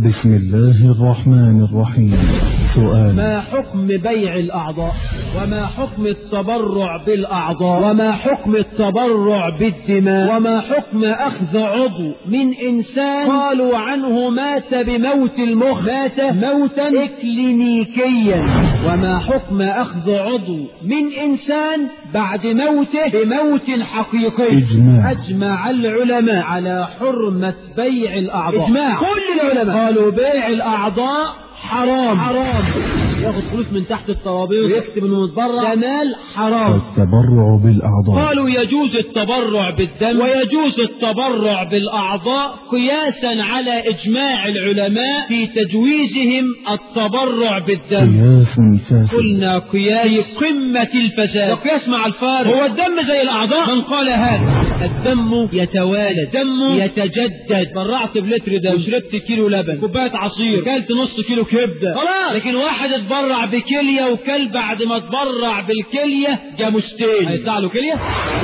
بسم الله الرحمن الرحيم سؤال ما حكم بيع الأعضاء وما حكم التبرع بالأعضاء وما حكم التبرع بالدماء وما حكم أخذ عضو من إنسان قالوا عنه مات بموت المخ مات موتا إكلينيكيا وما حكم أخذ عضو من إنسان بعد موته بموت حقيقي إجماع. أجمع العلماء على حرمة بيع الأعضاء إجماع كل العلماء قالوا بيع الأعضاء حرام حرام ياخد فلوس من تحت الترابيزه ويكتب انه متبرع ده مال حرام التبرع بالأعضاء قالوا يجوز التبرع بالدم ويجوز التبرع بالأعضاء قياسا على إجماع العلماء في تجويزهم التبرع بالدم قياس فاسد قلنا قياس قمة الفساد وقياس مع الفارق هو الدم زي الأعضاء من قال هذا الدم يتوالد دم يتجدد برعت بلتر دم وشربت كيلو لبن كوباية عصير كلت نص كيلو كبدة خلاص لكن واحد اتبرع بكلية وكل بعد ما اتبرع بالكلية جاموستين هيطلع له كلية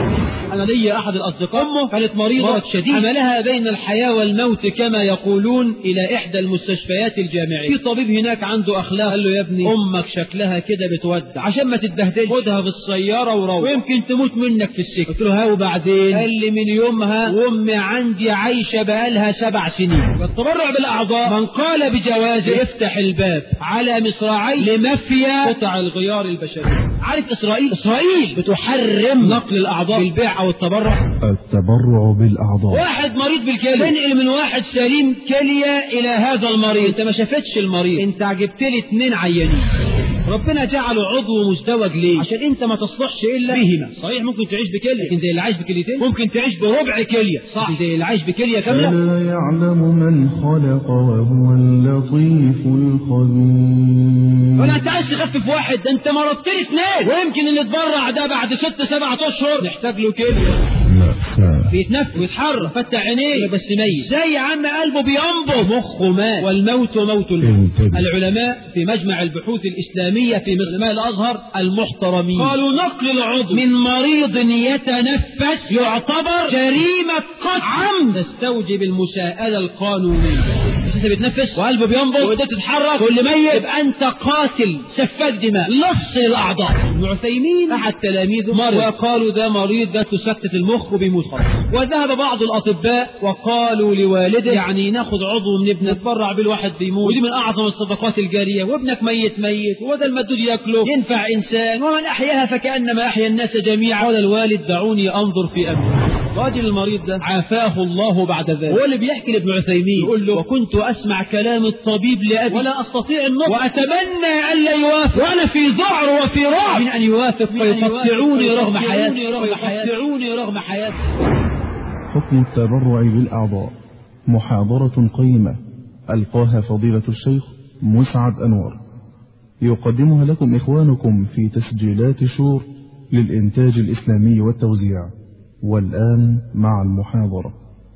أنا لي أحد الأصدقاء أمه كانت مريضة شديد عملها بين الحياة والموت كما يقولون إلى إحدى المستشفيات الجامعية في طبيب هناك عنده أخلاق قال له يا ابني أمك شكلها كده بتودع عشان ما تتبهدلش خدها في السيارة وروح ويمكن تموت منك في السكة قلت له ها وبعدين قال لي من يومها وأمي عندي عايشة بقالها سبع سنين والتبرع بالأعضاء من قال بجوازه يفتح الباب على مصراعي لمافيا قطع الغيار البشري عارف إسرائيل إسرائيل بتحرم نقل الأعضاء بالبيع أو التبرع التبرع بالأعضاء واحد مريض بالكلى تنقل من واحد سليم كلية إلى هذا المريض أنت ما شافتش المريض أنت جبت لي اتنين عيانين ربنا جعله عضو مزدوج ليه عشان انت ما تصلحش الا بهما صحيح ممكن تعيش بكليه لكن زي اللي عايش بكليتين ممكن تعيش بربع كليه صح لكن زي اللي عايش بكليه كامله ألا يعلم من خلق وهو اللطيف الخبير ولا انت عايز تخفف واحد ده انت مرضت لي اثنين ويمكن اللي اتبرع ده بعد ست سبعة اشهر نحتاج له كليه مأساة بيتنفس ويتحرك فتح عينيه بس ميت زي يا عم قلبه بينبض مخه مات والموت موت الموت انتبه. العلماء في مجمع البحوث الإسلامية في مصر علماء الأزهر المحترمين قالوا نقل العضو من مريض يتنفس يعتبر جريمة قتل عمد تستوجب المساءلة القانونية لسه بيتنفس وقلبه بينبض وايديه تتحرك كل ميت يبقى انت قاتل سفاك دماء لص الاعضاء ابن عثيمين احد تلاميذه مرض وقالوا ده مريض ده تسكت المخ وبيموت خلاص وذهب بعض الاطباء وقالوا لوالده يعني ناخد عضو من ابنك نتبرع بالواحد بيموت ودي من اعظم الصدقات الجاريه وابنك ميت ميت وده المدود ياكله ينفع انسان ومن احياها فكانما احيا الناس جميعا قال الوالد دعوني انظر في امري الراجل المريض ده عافاه الله بعد ذلك هو اللي بيحكي لابن عثيمين يقول له وكنت اسمع كلام الطبيب لابي ولا استطيع النطق واتمنى الا يوافق وانا في ذعر وفي رعب من ان يوافق فيقطعوني رغم حياتي فيقطعوني رغم حياتي حكم التبرع بالأعضاء محاضرة قيمة ألقاها فضيلة الشيخ مسعد أنور يقدمها لكم إخوانكم في تسجيلات شور للإنتاج الإسلامي والتوزيع والآن مع المحاضرة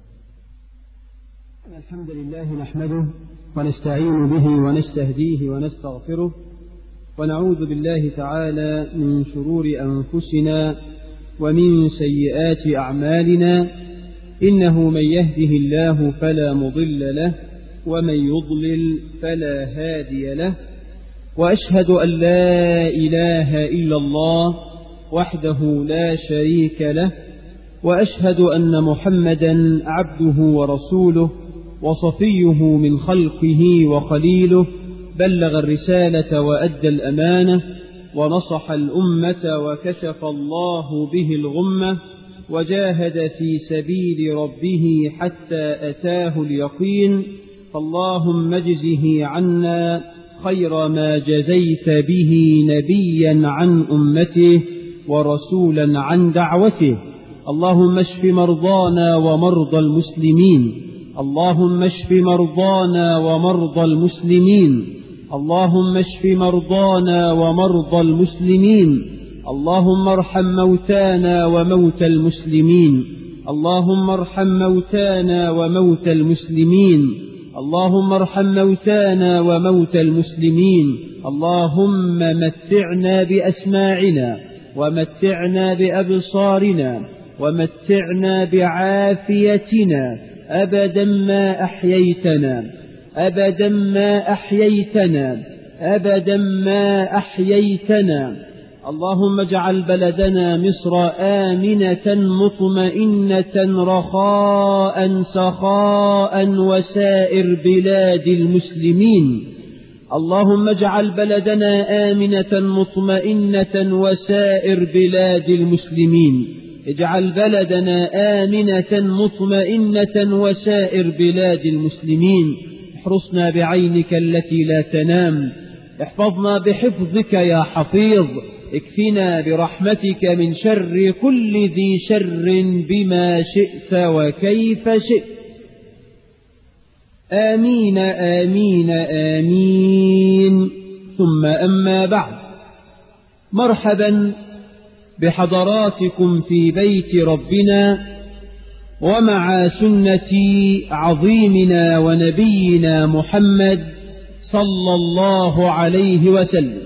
الحمد لله نحمده ونستعين به ونستهديه ونستغفره ونعوذ بالله تعالى من شرور أنفسنا ومن سيئات أعمالنا إنه من يهده الله فلا مضل له ومن يضلل فلا هادي له وأشهد أن لا إله إلا الله وحده لا شريك له وأشهد أن محمدا عبده ورسوله وصفيه من خلقه وخليله بلغ الرسالة وأدى الأمانة ونصح الأمة وكشف الله به الغمة وجاهد في سبيل ربه حتى أتاه اليقين فاللهم اجزه عنا خير ما جزيت به نبيا عن أمته ورسولا عن دعوته اللهم اشف مرضانا ومرضى المسلمين اللهم اشف مرضانا ومرضى المسلمين اللهم اشف مرضانا ومرضى المسلمين اللهم ارحم موتانا وموتى المسلمين اللهم ارحم موتانا وموتى المسلمين اللهم ارحم موتانا وموتى المسلمين اللهم متعنا بأسماعنا ومتعنا بأبصارنا ومتعنا بعافيتنا أبدا ما أحييتنا أبدا ما أحييتنا أبدا ما أحييتنا اللهم اجعل بلدنا مصر آمنة مطمئنة رخاء سخاء وسائر بلاد المسلمين اللهم اجعل بلدنا آمنة مطمئنة وسائر بلاد المسلمين اجعل بلدنا آمنة مطمئنة وسائر بلاد المسلمين احرسنا بعينك التي لا تنام احفظنا بحفظك يا حفيظ اكفنا برحمتك من شر كل ذي شر بما شئت وكيف شئت آمين آمين آمين ثم أما بعد مرحبا بحضراتكم في بيت ربنا ومع سنة عظيمنا ونبينا محمد صلى الله عليه وسلم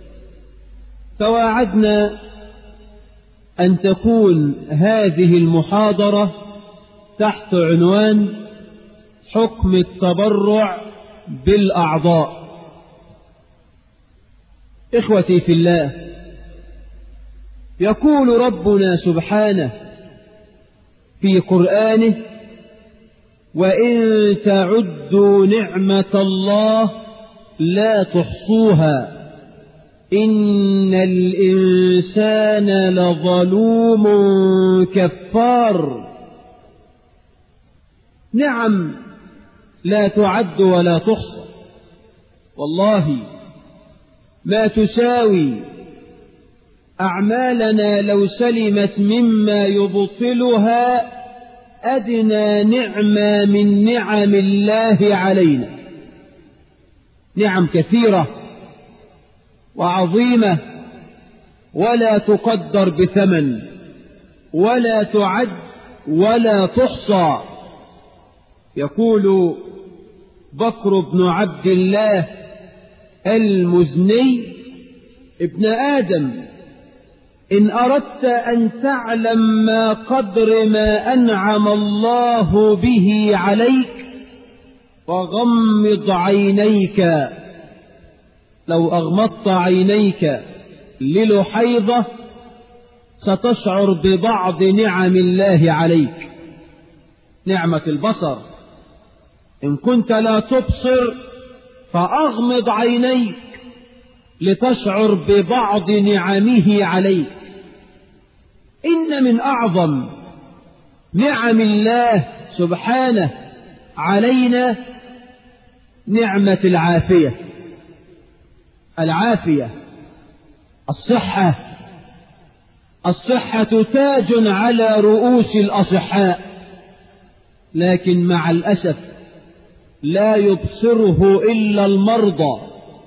فواعدنا أن تكون هذه المحاضرة تحت عنوان حكم التبرع بالأعضاء إخوتي في الله يقول ربنا سبحانه في قرآنه وإن تعدوا نعمة الله لا تحصوها إن الإنسان لظلوم كفار نعم لا تعد ولا تحصى والله ما تساوي أعمالنا لو سلمت مما يبطلها أدنى نعمة من نعم الله علينا نعم كثيرة وعظيمة ولا تقدر بثمن ولا تعد ولا تحصى يقول بكر بن عبد الله المزني ابن آدم إن أردت أن تعلم ما قدر ما أنعم الله به عليك فغمض عينيك لو أغمضت عينيك للحيضة ستشعر ببعض نعم الله عليك نعمة البصر إن كنت لا تبصر فأغمض عينيك لتشعر ببعض نعمه عليك إن من أعظم نعم الله سبحانه علينا نعمة العافية العافية الصحة الصحة تاج على رؤوس الأصحاء لكن مع الأسف لا يبصره إلا المرضى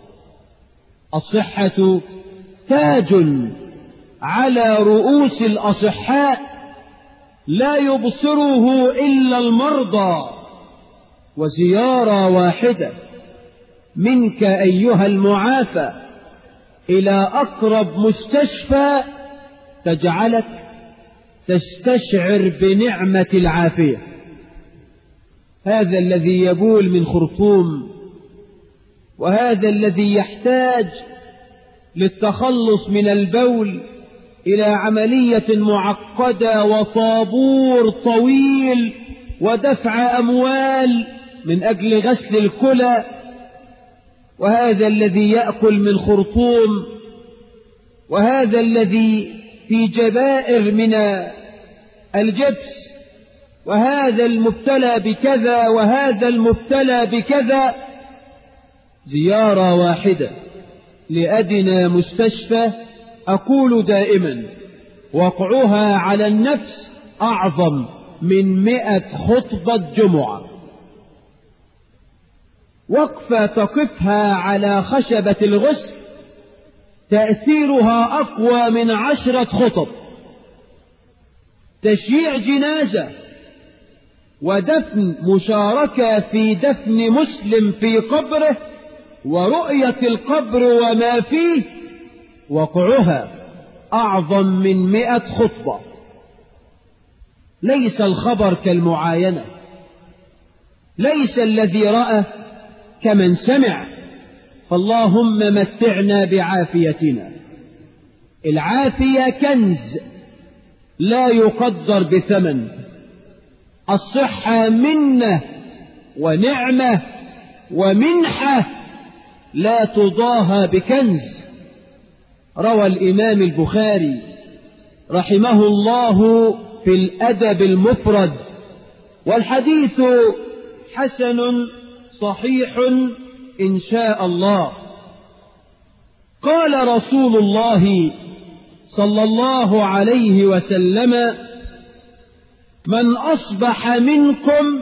الصحة تاج على رؤوس الأصحاء لا يبصره إلا المرضى وزيارة واحدة منك أيها المعافى إلى أقرب مستشفى تجعلك تستشعر بنعمة العافية هذا الذي يبول من خرطوم وهذا الذي يحتاج للتخلص من البول إلى عملية معقدة وطابور طويل ودفع أموال من أجل غسل الكلى وهذا الذي يأكل من خرطوم وهذا الذي في جبائر من الجبس وهذا المبتلى بكذا وهذا المبتلى بكذا زيارة واحدة لأدنى مستشفى أقول دائما وقعها على النفس أعظم من مئة خطبة جمعة وقفة تقفها على خشبة الغسل تأثيرها أقوى من عشرة خطب تشييع جنازة ودفن مشاركة في دفن مسلم في قبره ورؤية القبر وما فيه وقعها أعظم من مئة خطبة ليس الخبر كالمعاينة ليس الذي رأى كمن سمع فاللهم متعنا بعافيتنا العافية كنز لا يقدر بثمن الصحة منة ونعمة ومنحة لا تضاهى بكنز روى الإمام البخاري رحمه الله في الأدب المفرد والحديث حسن صحيح إن شاء الله قال رسول الله صلى الله عليه وسلم من أصبح منكم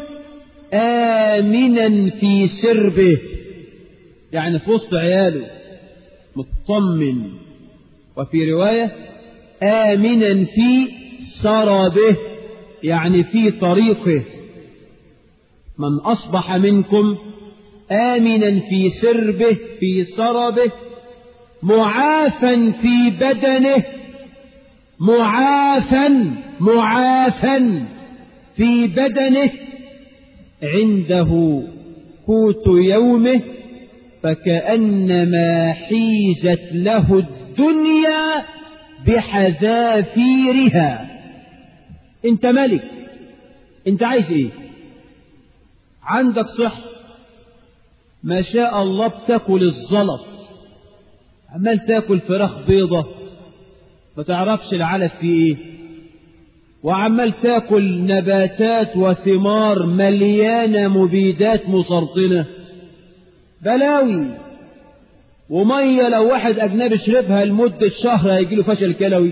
آمنا في سربه يعني في وسط عياله مطمن وفي رواية آمنا في سربه يعني في طريقه من أصبح منكم آمنا في سربه في سربه معافا في بدنه معافا معافا في بدنه عنده قوت يومه فكأنما حيزت له الدنيا بحذافيرها انت ملك انت عايز ايه عندك صحة ما شاء الله بتاكل الزلط عمال تاكل فراخ بيضة ما تعرفش العلف فيه ايه وعمال تاكل نباتات وثمار مليانة مبيدات مسرطنة بلاوي ومية لو واحد أجنبي شربها لمدة شهر هيجيله فشل كلوي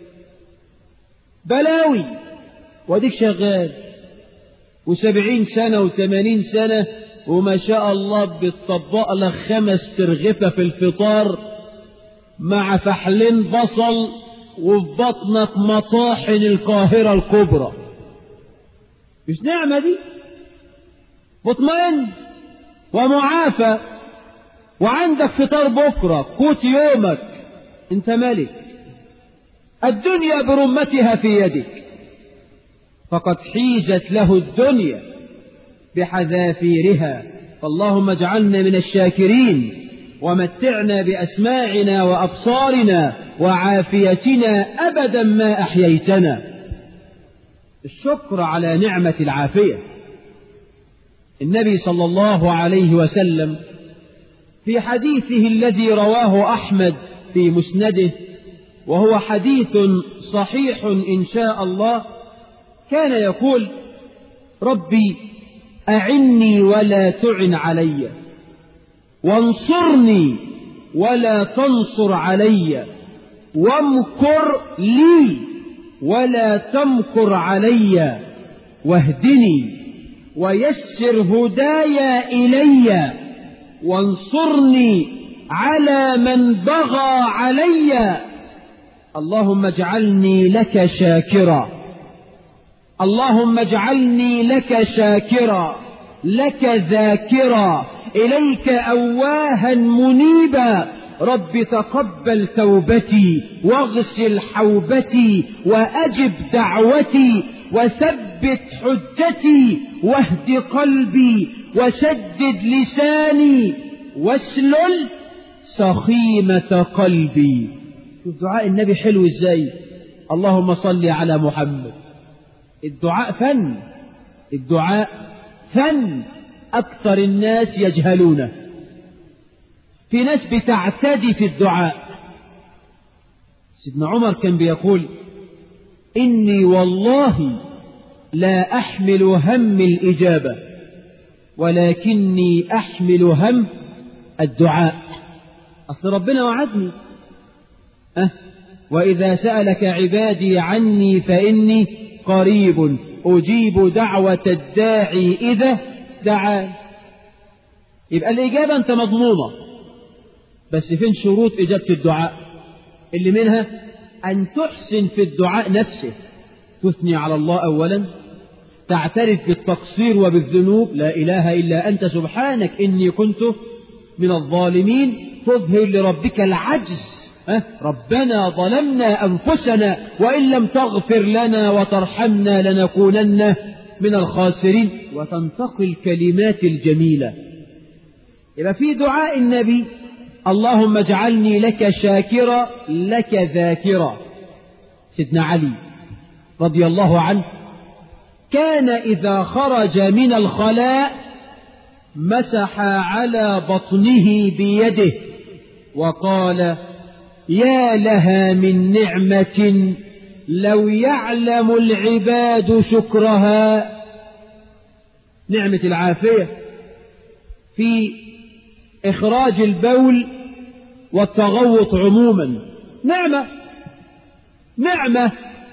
بلاوي واديك شغال وسبعين سنة وثمانين سنة وما شاء الله بتطبق لك خمس ترغفة في الفطار مع فحلين بصل وفي بطنك مطاحن القاهرة الكبرى مش نعمة دي مطمئن ومعافى وعندك فطار بكرة قوت يومك انت ملك الدنيا برمتها في يدك فقد حيزت له الدنيا بحذافيرها فاللهم اجعلنا من الشاكرين ومتعنا بأسماعنا وأبصارنا وعافيتنا أبدا ما أحييتنا الشكر على نعمة العافية النبي صلى الله عليه وسلم في حديثه الذي رواه أحمد في مسنده وهو حديث صحيح إن شاء الله كان يقول ربي أعني ولا تعن علي وانصرني ولا تنصر علي وامكر لي ولا تمكر علي واهدني ويسر هداي إلي وانصرني على من بغى علي اللهم اجعلني لك شاكرا اللهم اجعلني لك شاكرا لك ذاكرا إليك أواها منيبا رب تقبل توبتي واغسل حوبتي وأجب دعوتي وثبت حجتي واهد قلبي وسدد لساني واسلل سخيمة قلبي شوف دعاء النبي حلو ازاي اللهم صل على محمد الدعاء فن الدعاء فن أكثر الناس يجهلونه في ناس بتعتدي في الدعاء سيدنا عمر كان بيقول إني والله لا أحمل هم الإجابة ولكني أحمل هم الدعاء أصل ربنا وعدني أه وإذا سألك عبادي عني فإني قريب أجيب دعوة الداعي إذا دعا يبقى الإجابة أنت مضمونة بس فين شروط إجابة الدعاء اللي منها أن تحسن في الدعاء نفسه تثني على الله أولا تعترف بالتقصير وبالذنوب لا إله إلا أنت سبحانك إني كنت من الظالمين تظهر لربك العجز أه؟ ربنا ظلمنا أنفسنا وإن لم تغفر لنا وترحمنا لنكونن من الخاسرين وتنتقي الكلمات الجميلة يبقى في دعاء النبي اللهم اجعلني لك شاكرا لك ذاكرا سيدنا علي رضي الله عنه كان إذا خرج من الخلاء مسح على بطنه بيده وقال يا لها من نعمة لو يعلم العباد شكرها نعمة العافية في إخراج البول والتغوط عموما نعمة نعمة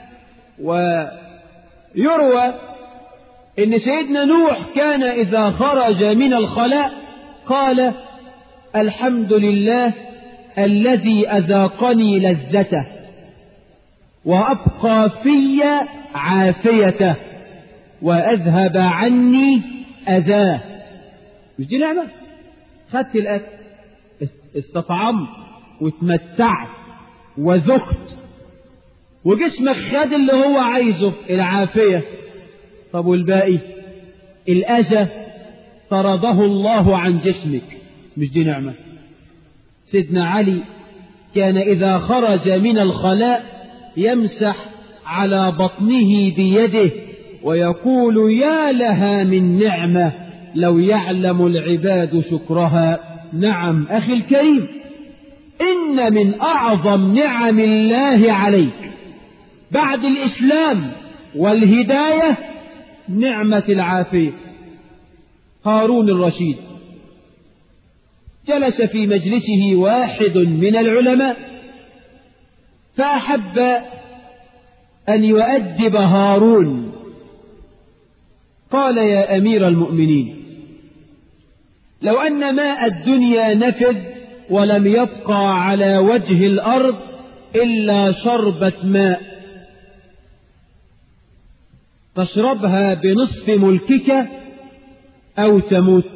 ويروى إن سيدنا نوح كان إذا خرج من الخلاء قال الحمد لله الذي أذاقني لذته وأبقى في عافيته وأذهب عني أذاه مش دي نعمة خدت الأكل استطعمت وتمتعت وذقت وجسمك خد اللي هو عايزه العافية طب والباقي الأذى طرده الله عن جسمك مش دي نعمة سيدنا علي كان إذا خرج من الخلاء يمسح على بطنه بيده ويقول يا لها من نعمة لو يعلم العباد شكرها نعم أخي الكريم إن من أعظم نعم الله عليك بعد الإسلام والهداية نعمة العافية هارون الرشيد جلس في مجلسه واحد من العلماء فأحب أن يؤدب هارون قال يا أمير المؤمنين لو أن ماء الدنيا نفذ ولم يبقى على وجه الأرض إلا شربة ماء تشربها بنصف ملكك أو تموت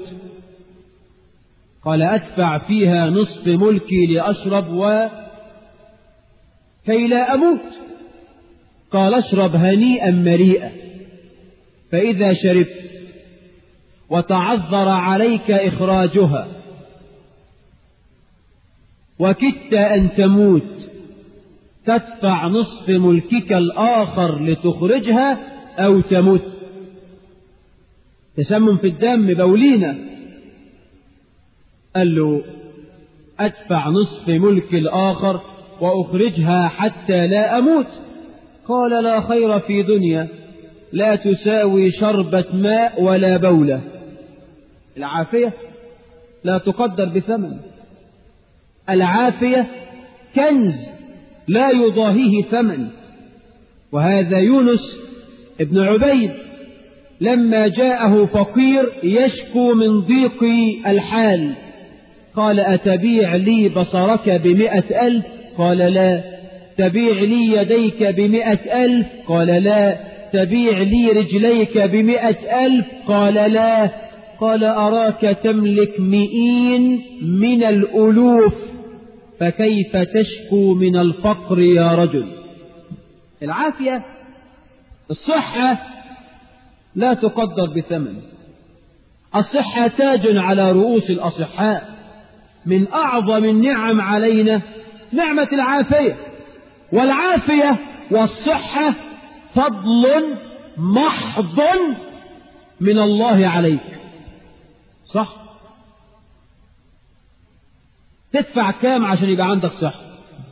قال أدفع فيها نصف ملكي لأشرب و كي لا أموت قال اشرب هنيئا مريئا فإذا شربت وتعذر عليك إخراجها وكدت أن تموت تدفع نصف ملكك الآخر لتخرجها أو تموت تسمم في الدم بولينا قال له أدفع نصف ملك الآخر وأخرجها حتى لا أموت قال لا خير في دنيا لا تساوي شربة ماء ولا بولة العافية لا تقدر بثمن العافية كنز لا يضاهيه ثمن وهذا يونس ابن عبيد لما جاءه فقير يشكو من ضيق الحال قال أتبيع لي بصرك بمئة ألف قال لا تبيع لي يديك بمئة ألف قال لا تبيع لي رجليك بمئة ألف قال لا قال أراك تملك مئين من الألوف فكيف تشكو من الفقر يا رجل العافية الصحة لا تقدر بثمن الصحة تاج على رؤوس الأصحاء من أعظم النعم علينا نعمة العافية والعافية والصحة فضل محض من الله عليك صح تدفع كام عشان يبقى عندك صحة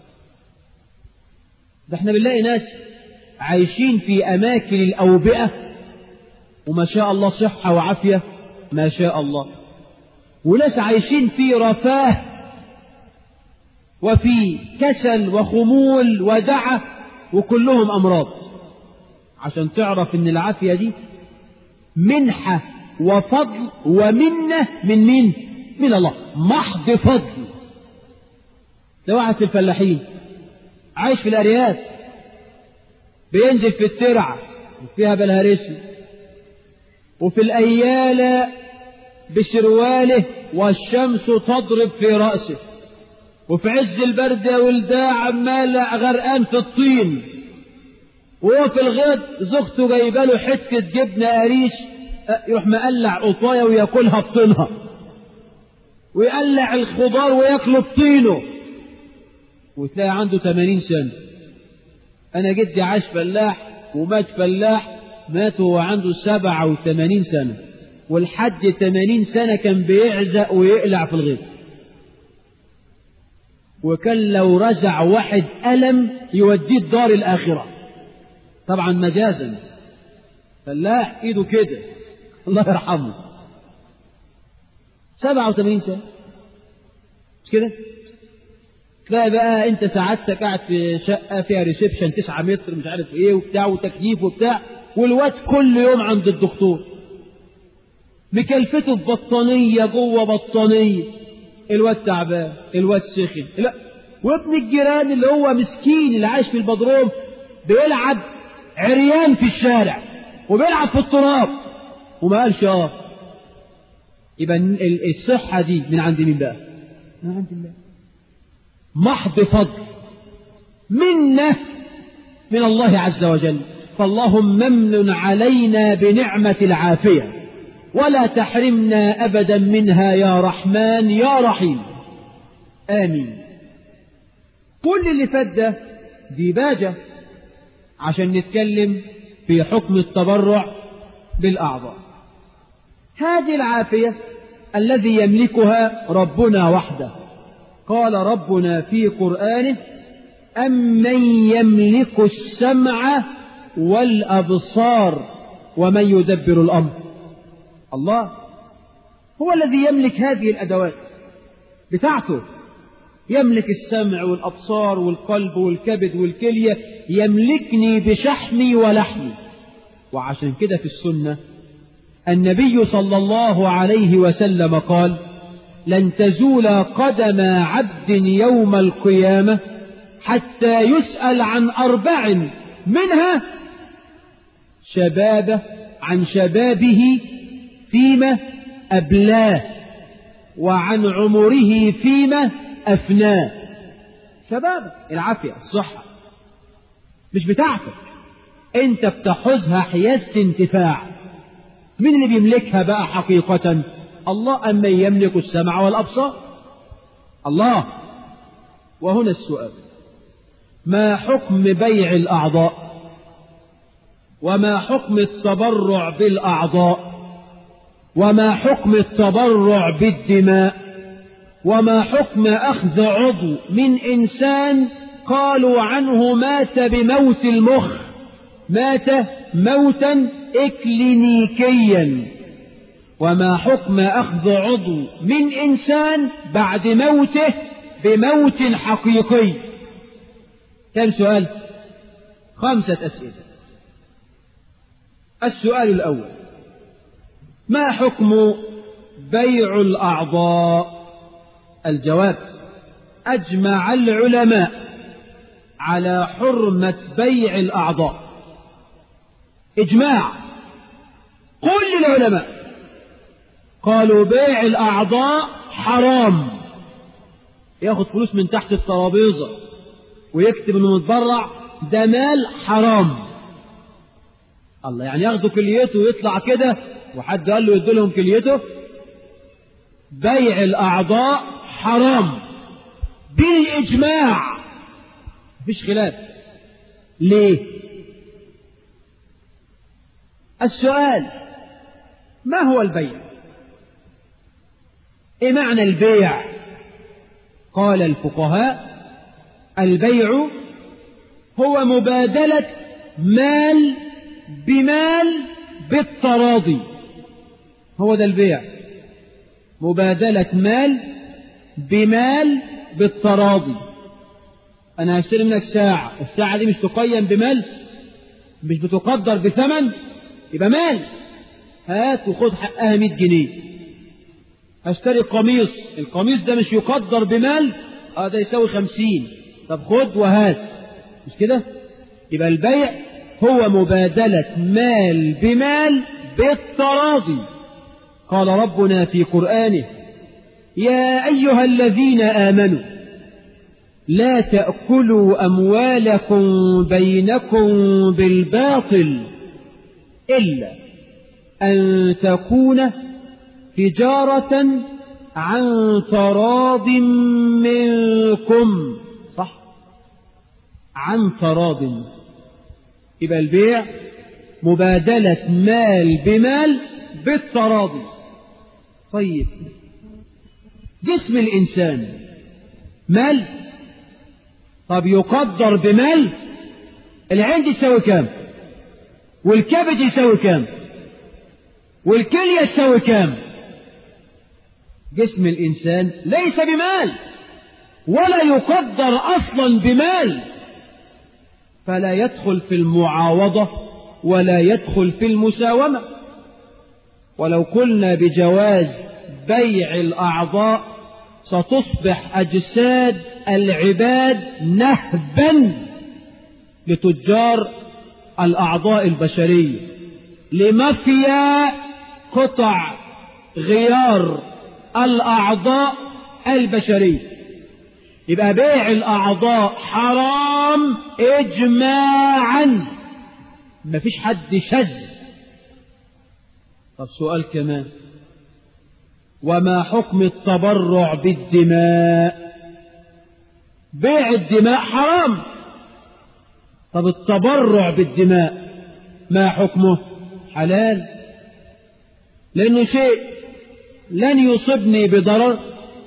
ده احنا بنلاقي ناس عايشين في أماكن الأوبئة وما شاء الله صحة وعافية ما شاء الله وناس عايشين في رفاه وفي كسل وخمول ودعة وكلهم أمراض عشان تعرف ان العافية دي منحة وفضل ومنة من مين من الله محض فضل ده واحد في الفلاحين عايش في الأرياف بينزل في الترعة وفيها بالهرسي وفي الأيالة بسرواله والشمس تضرب في رأسه وفي عز البرد يا ولداه عمال غرقان في الطين وهو في الغيط زوجته جايبه له حته جبنه قريش يروح مقلع قطايه وياكلها بطينها ويقلع الخضار وياكل بطينه وتلاقي عنده 80 سنة أنا جدي عاش فلاح ومات فلاح مات وهو عنده 87 سنة والحد 80 سنة كان بيعزق ويقلع في الغيط وكان لو رزع واحد ألم يوديه الدار الآخرة طبعا مجازا فلاح ايده كده الله يرحمه 87 سنة مش كده تلاقي بقى انت سعادتك قاعد في شقة فيها ريسبشن 9 متر مش عارف ايه وبتاع وتكييف وبتاع والواد كل يوم عند الدكتور مكلفته ببطانية جوه بطانية الواد تعبان الواد سخن لا وابن الجيران اللي هو مسكين اللي عايش في البدروم بيلعب عريان في الشارع وبيلعب في التراب وما قالش اه يبقى الصحة دي من عند مين بقى؟ من عند الله محض فضل منة من الله عز وجل فاللهم ممن علينا بنعمة العافية ولا تحرمنا أبدا منها يا رحمن يا رحيم آمين كل اللي فات ده ديباجة عشان نتكلم في حكم التبرع بالأعضاء هذه العافية الذي يملكها ربنا وحده قال ربنا في قرآنه أمن يملك السمع والأبصار ومن يدبر الأمر الله هو الذي يملك هذه الأدوات بتاعته يملك السمع والأبصار والقلب والكبد والكلية يملكني بشحمي ولحمي وعشان كده في السنة النبي صلى الله عليه وسلم قال لن تزول قدم عبد يوم القيامة حتى يسأل عن أربع منها شبابه عن شبابه فيما أبلاه وعن عمره فيما أفناه شبابك العافية الصحة مش بتاعتك انت بتحوزها حيازة انتفاع مين اللي بيملكها بقى حقيقة الله أما يملك السمع والأبصار الله وهنا السؤال ما حكم بيع الأعضاء وما حكم التبرع بالأعضاء وما حكم التبرع بالدماء وما حكم أخذ عضو من إنسان قالوا عنه مات بموت المخ مات موتا إكلينيكيا وما حكم أخذ عضو من إنسان بعد موته بموت حقيقي كم سؤال خمسة أسئلة السؤال الأول ما حكم بيع الأعضاء الجواب أجمع العلماء على حرمة بيع الأعضاء إجماع كل العلماء قالوا بيع الأعضاء حرام ياخد فلوس من تحت الترابيزة ويكتب انه متبرع ده مال حرام الله يعني ياخدوا كليته ويطلع كده وحد قال له يدولهم كليته بيع الأعضاء حرام بالإجماع مفيش خلاف ليه السؤال ما هو البيع ايه معنى البيع قال الفقهاء البيع هو مبادلة مال بمال بالتراضي هو ده البيع مبادلة مال بمال بالتراضي أنا هشتري منك ساعة الساعة دي مش تقيم بمال مش بتقدر بثمن يبقى مال هات وخد حقها 100 جنيه هشتري قميص القميص ده مش يقدر بمال اه ده يساوي خمسين طب خد وهات مش كده يبقى البيع هو مبادلة مال بمال بالتراضي قال ربنا في قرآنه يا أيها الذين آمنوا لا تأكلوا أموالكم بينكم بالباطل إلا أن تكون تجارة عن تراض منكم صح عن تراض يبقى البيع مبادلة مال بمال بالتراضي طيب جسم الإنسان مال طب يقدر بمال العين دي تساوي كام والكبد يساوي كام والكلية تساوي كام جسم الإنسان ليس بمال ولا يقدر أصلا بمال فلا يدخل في المعاوضة ولا يدخل في المساومة ولو قلنا بجواز بيع الأعضاء ستصبح أجساد العباد نهبا لتجار الأعضاء البشرية لمافيا قطع غيار الأعضاء البشرية يبقى بيع الأعضاء حرام إجماعا مفيش حد شذ طب سؤال كمان وما حكم التبرع بالدماء بيع الدماء حرام طب التبرع بالدماء ما حكمه حلال لأنه شيء لن يصبني بضرر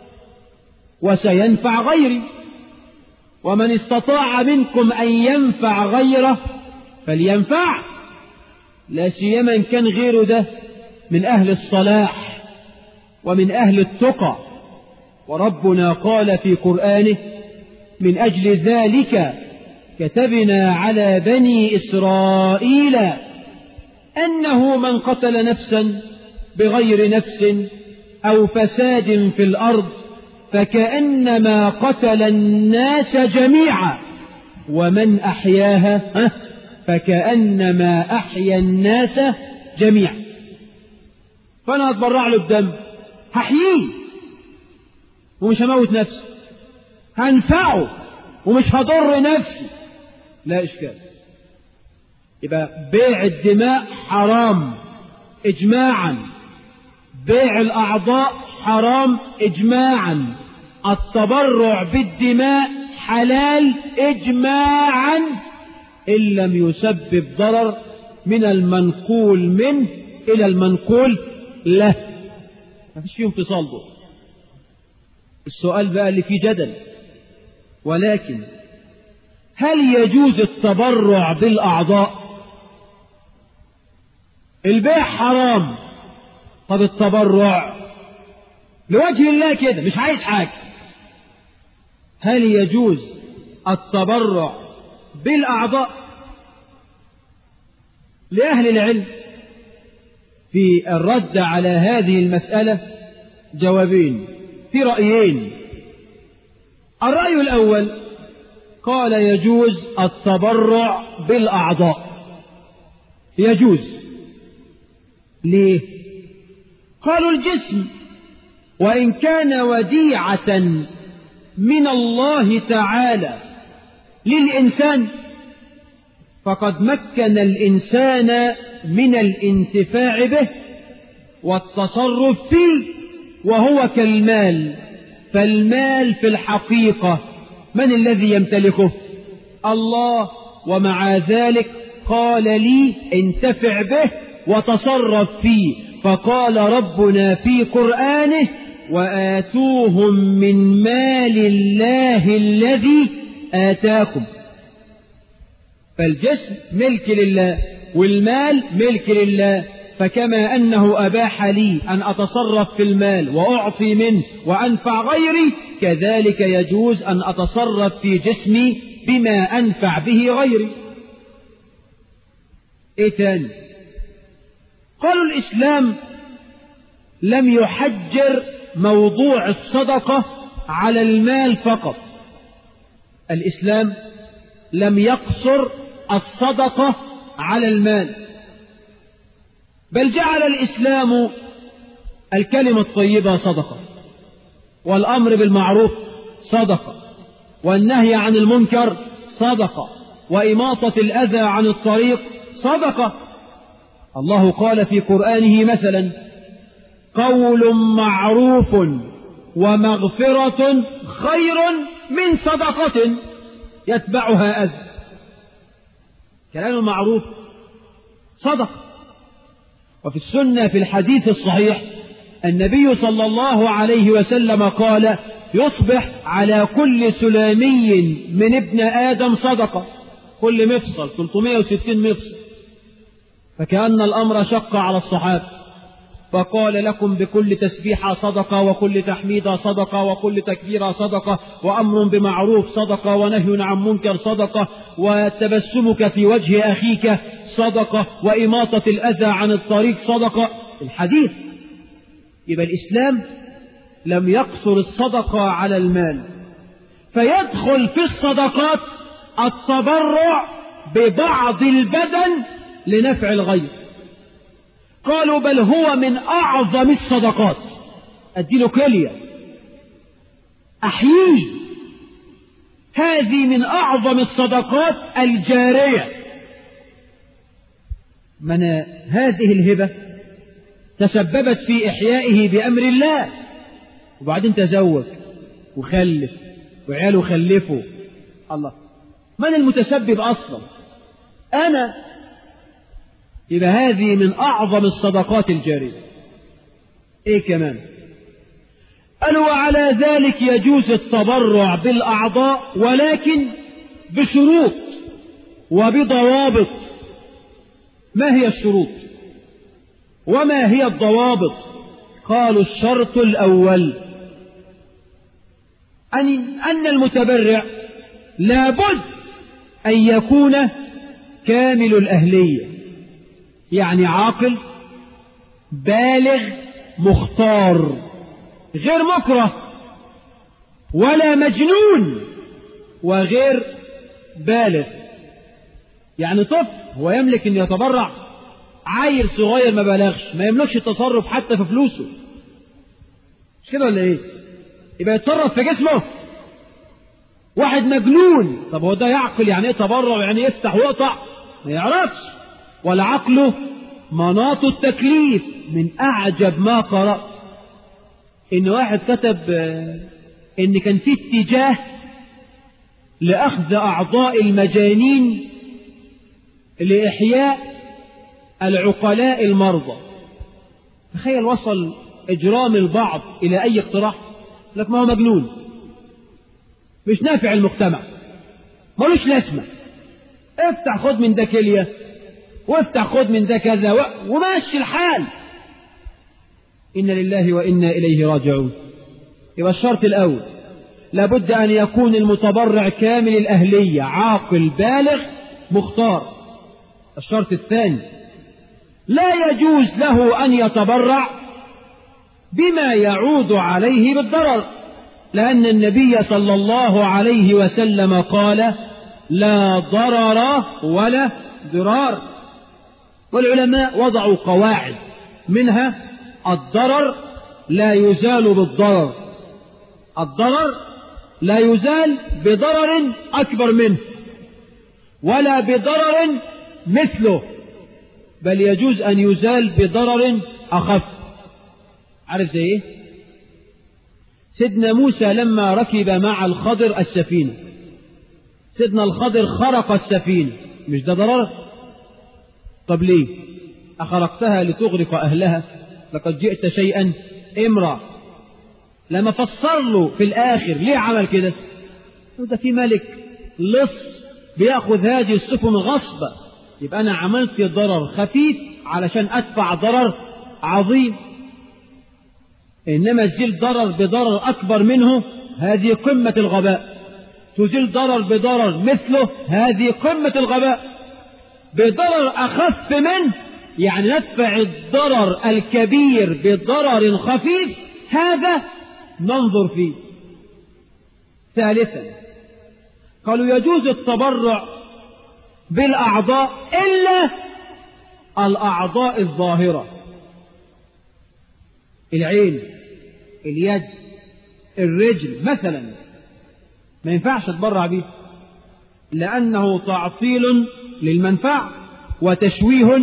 وسينفع غيري ومن استطاع منكم أن ينفع غيره فلينفع لا سيما إن كان غيره ده من أهل الصلاح ومن أهل التقى وربنا قال في قرآنه من أجل ذلك كتبنا على بني إسرائيل أنه من قتل نفسا بغير نفس أو فساد في الأرض فكأنما قتل الناس جميعا ومن أحياها فكأنما أحيا الناس جميعا فأنا أتبرع له بدم هحييه ومش هموت نفسي هنفعه ومش هضر نفسي لا إشكال يبقى بيع الدماء حرام إجماعا بيع الأعضاء حرام إجماعا التبرع بالدماء حلال إجماعا إن لم يسبب ضرر من المنقول منه إلى المنقول له ما فيش فيه انفصال دول السؤال بقى اللي فيه جدل ولكن هل يجوز التبرع بالأعضاء البيع حرام طب التبرع لوجه الله كده مش عايز حاجة هل يجوز التبرع بالأعضاء لأهل العلم في الرد على هذه المسألة جوابين في رأيين الرأي الأول قال يجوز التبرع بالأعضاء يجوز ليه قالوا الجسم وإن كان وديعة من الله تعالى للإنسان فقد مكن الإنسان من الانتفاع به والتصرف فيه وهو كالمال فالمال في الحقيقة من الذي يمتلكه الله ومع ذلك قال لي انتفع به وتصرف فيه فقال ربنا في قرآنه وآتوهم من مال الله الذي آتاكم فالجسم ملك لله والمال ملك لله فكما أنه أباح لي أن أتصرف في المال وأعطي منه وأنفع غيري كذلك يجوز أن أتصرف في جسمي بما أنفع به غيري إيه تاني قالوا الإسلام لم يحجر موضوع الصدقة على المال فقط الإسلام لم يقصر الصدقة على المال بل جعل الإسلام الكلمة الطيبة صدقة والأمر بالمعروف صدقة والنهي عن المنكر صدقة وإماطة الأذى عن الطريق صدقة الله قال في قرآنه مثلا قول معروف ومغفرة خير من صدقة يتبعها أذى كلام المعروف صدقة وفي السنة في الحديث الصحيح النبي صلى الله عليه وسلم قال يصبح على كل سلامي من ابن آدم صدقة كل مفصل 360 مفصل فكأن الأمر شق على الصحابة فقال لكم بكل تسبيحة صدقة وكل تحميدة صدقة وكل تكبيرة صدقة وأمر بمعروف صدقة ونهي عن منكر صدقة وتبسمك في وجه أخيك صدقة وإماطة الأذى عن الطريق صدقة الحديث يبقى الإسلام لم يقصر الصدقة على المال فيدخل في الصدقات التبرع ببعض البدن لنفع الغير قالوا بل هو من أعظم الصدقات أديله كلية أحييه هذه من أعظم الصدقات الجارية من هذه الهبة تسببت في إحيائه بأمر الله وبعدين تزوج وخلف وعياله خلفوا الله من المتسبب أصلا أنا يبقى هذه من أعظم الصدقات الجارية إيه كمان قالوا وعلى ذلك يجوز التبرع بالأعضاء ولكن بشروط وبضوابط ما هي الشروط وما هي الضوابط قالوا الشرط الأول أن, أن المتبرع لابد أن يكون كامل الأهلية يعني عاقل بالغ مختار غير مكره ولا مجنون وغير بالغ يعني طفل هو يملك ان يتبرع عيل صغير ما بلغش ما يملكش التصرف حتى في فلوسه مش كده ولا ايه يبقى يتصرف في جسمه واحد مجنون طب هو ده يعقل يعني ايه تبرع يعني يفتح ويقطع ما يعرفش ولا عقله مناط التكليف من أعجب ما قرأت إن واحد كتب إن كان في اتجاه لأخذ أعضاء المجانين لإحياء العقلاء المرضى تخيل وصل إجرام البعض إلى أي اقتراح لك ما هو مجنون مش نافع المجتمع ملوش لازمة افتح خد من ده كليه وافتح خد من ده كذا وماشي الحال إن لله وإنا إليه راجعون يبقى الشرط الأول لابد أن يكون المتبرع كامل الأهلية عاقل بالغ مختار الشرط الثاني لا يجوز له أن يتبرع بما يعود عليه بالضرر لأن النبي صلى الله عليه وسلم قال لا ضرر ولا ضرار والعلماء وضعوا قواعد منها الضرر لا يزال بالضرر الضرر لا يزال بضرر أكبر منه ولا بضرر مثله بل يجوز أن يزال بضرر أخف عارف زي إيه؟ سيدنا موسى لما ركب مع الخضر السفينة سيدنا الخضر خرق السفينة مش ده ضرر طب ليه أخرقتها لتغرق أهلها لقد جئت شيئا امرأ لما فسر له في الآخر ليه عمل كده ده في ملك لص بياخذ هذه السفن غصبا يبقى أنا عملت ضرر خفيف علشان أدفع ضرر عظيم إنما تزيل ضرر بضرر أكبر منه هذه قمة الغباء تزيل ضرر بضرر مثله هذه قمة الغباء بضرر أخف منه يعني ندفع الضرر الكبير بضرر خفيف هذا ننظر فيه ثالثا قالوا يجوز التبرع بالأعضاء إلا الأعضاء الظاهرة العين اليد الرجل مثلا ما ينفعش تبرع به لأنه تعطيل للمنفعة وتشويه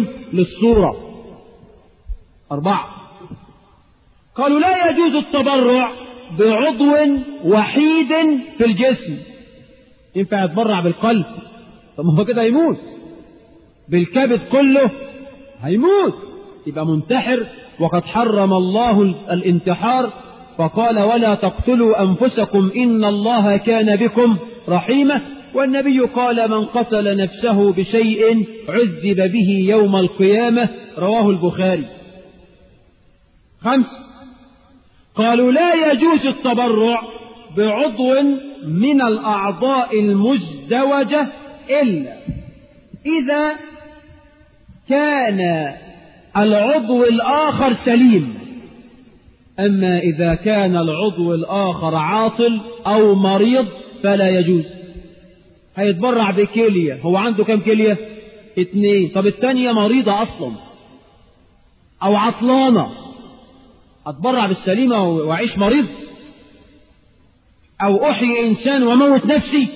للصورة أربعة قالوا لا يجوز التبرع بعضو وحيد في الجسم ينفع يتبرع بالقلب طب ما هو كده هيموت بالكبد كله هيموت يبقى منتحر وقد حرم الله الانتحار فقال ولا تقتلوا أنفسكم إن الله كان بكم رحيمة والنبي قال من قتل نفسه بشيء عذب به يوم القيامة رواه البخاري خمس قالوا لا يجوز التبرع بعضو من الأعضاء المزدوجة إلا إذا كان العضو الآخر سليم أما إذا كان العضو الآخر عاطل أو مريض فلا يجوز هيتبرع بكلية هو عنده كم كلية اتنين طب الثانية مريضة أصلا أو عطلانة أتبرع بالسليمة وأعيش مريض أو أحيي إنسان وموت نفسي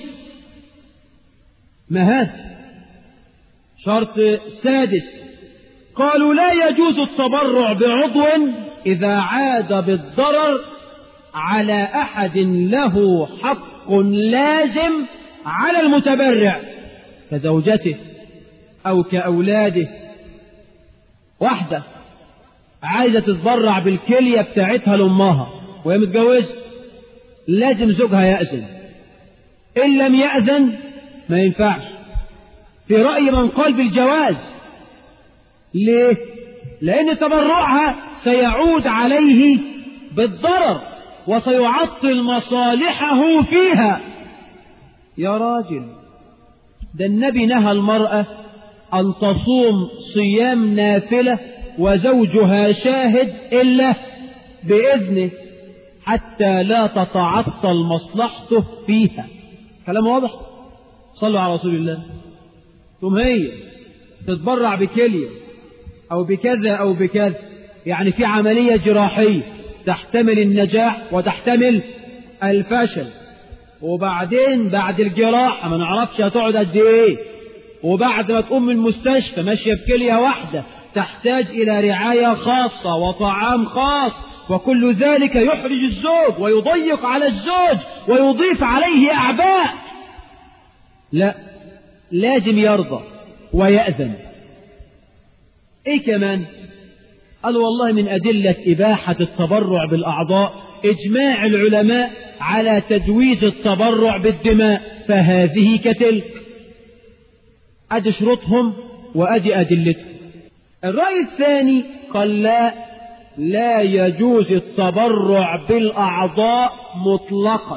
ما هذا شرط سادس قالوا لا يجوز التبرع بعضو إذا عاد بالضرر على أحد له حق لازم على المتبرع كزوجته أو كأولاده واحدة عايزة تتبرع بالكلية بتاعتها لأمها وهي متجوزة لازم زوجها يأذن إن لم يأذن ما ينفعش في رأي من قال بالجواز ليه؟ لأن تبرعها سيعود عليه بالضرر وسيعطل مصالحه فيها يا راجل ده النبي نهى المرأة أن تصوم صيام نافلة وزوجها شاهد إلا بإذنه حتى لا تتعطل مصلحته فيها كلام واضح صلوا على رسول الله ثم هي تتبرع بكلية أو بكذا أو بكذا يعني في عملية جراحية تحتمل النجاح وتحتمل الفشل وبعدين بعد الجراحة ما نعرفش هتقعد قد ايه وبعد ما تقوم من المستشفى ماشية بكلية واحدة تحتاج إلى رعاية خاصة وطعام خاص وكل ذلك يحرج الزوج ويضيق على الزوج ويضيف عليه أعباء لا لازم يرضى ويأذن ايه كمان قال والله من أدلة إباحة التبرع بالأعضاء إجماع العلماء على تجويز التبرع بالدماء فهذه كتلك أدي شروطهم وأدي أدلتهم الرأي الثاني قال لا لا يجوز التبرع بالأعضاء مطلقا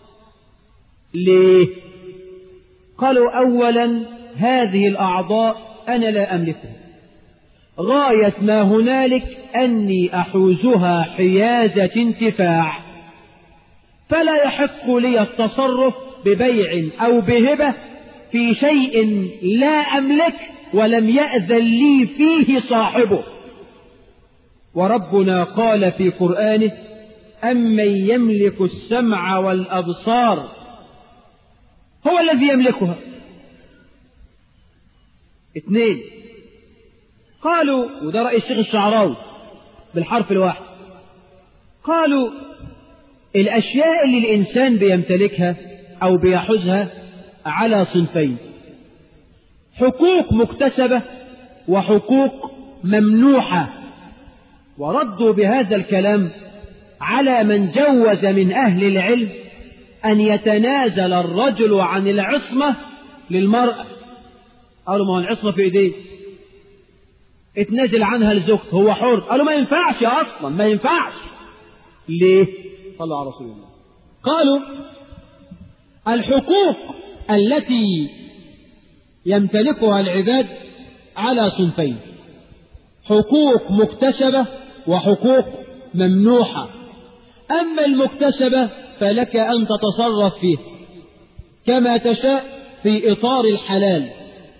ليه قالوا أولا هذه الأعضاء أنا لا أملكها غاية ما هنالك أني أحوزها حيازة انتفاع فلا يحق لي التصرف ببيع أو بهبة في شيء لا أملك ولم يأذن لي فيه صاحبه وربنا قال في قرآنه أمن يملك السمع والأبصار هو الذي يملكها اثنين قالوا وده رأي الشيخ الشعراوي بالحرف الواحد قالوا الأشياء اللي الإنسان بيمتلكها أو بيحوزها على صنفين حقوق مكتسبة وحقوق ممنوحة وردوا بهذا الكلام على من جوز من أهل العلم أن يتنازل الرجل عن العصمة للمرأة قالوا ما هو العصمة في إيديه اتنازل عنها لزوجته هو حر قالوا ما ينفعش أصلا ما ينفعش ليه صلوا على رسول الله قالوا الحقوق التي يمتلكها العباد على صنفين حقوق مكتسبة وحقوق ممنوحة أما المكتسبة فلك أن تتصرف فيه كما تشاء في إطار الحلال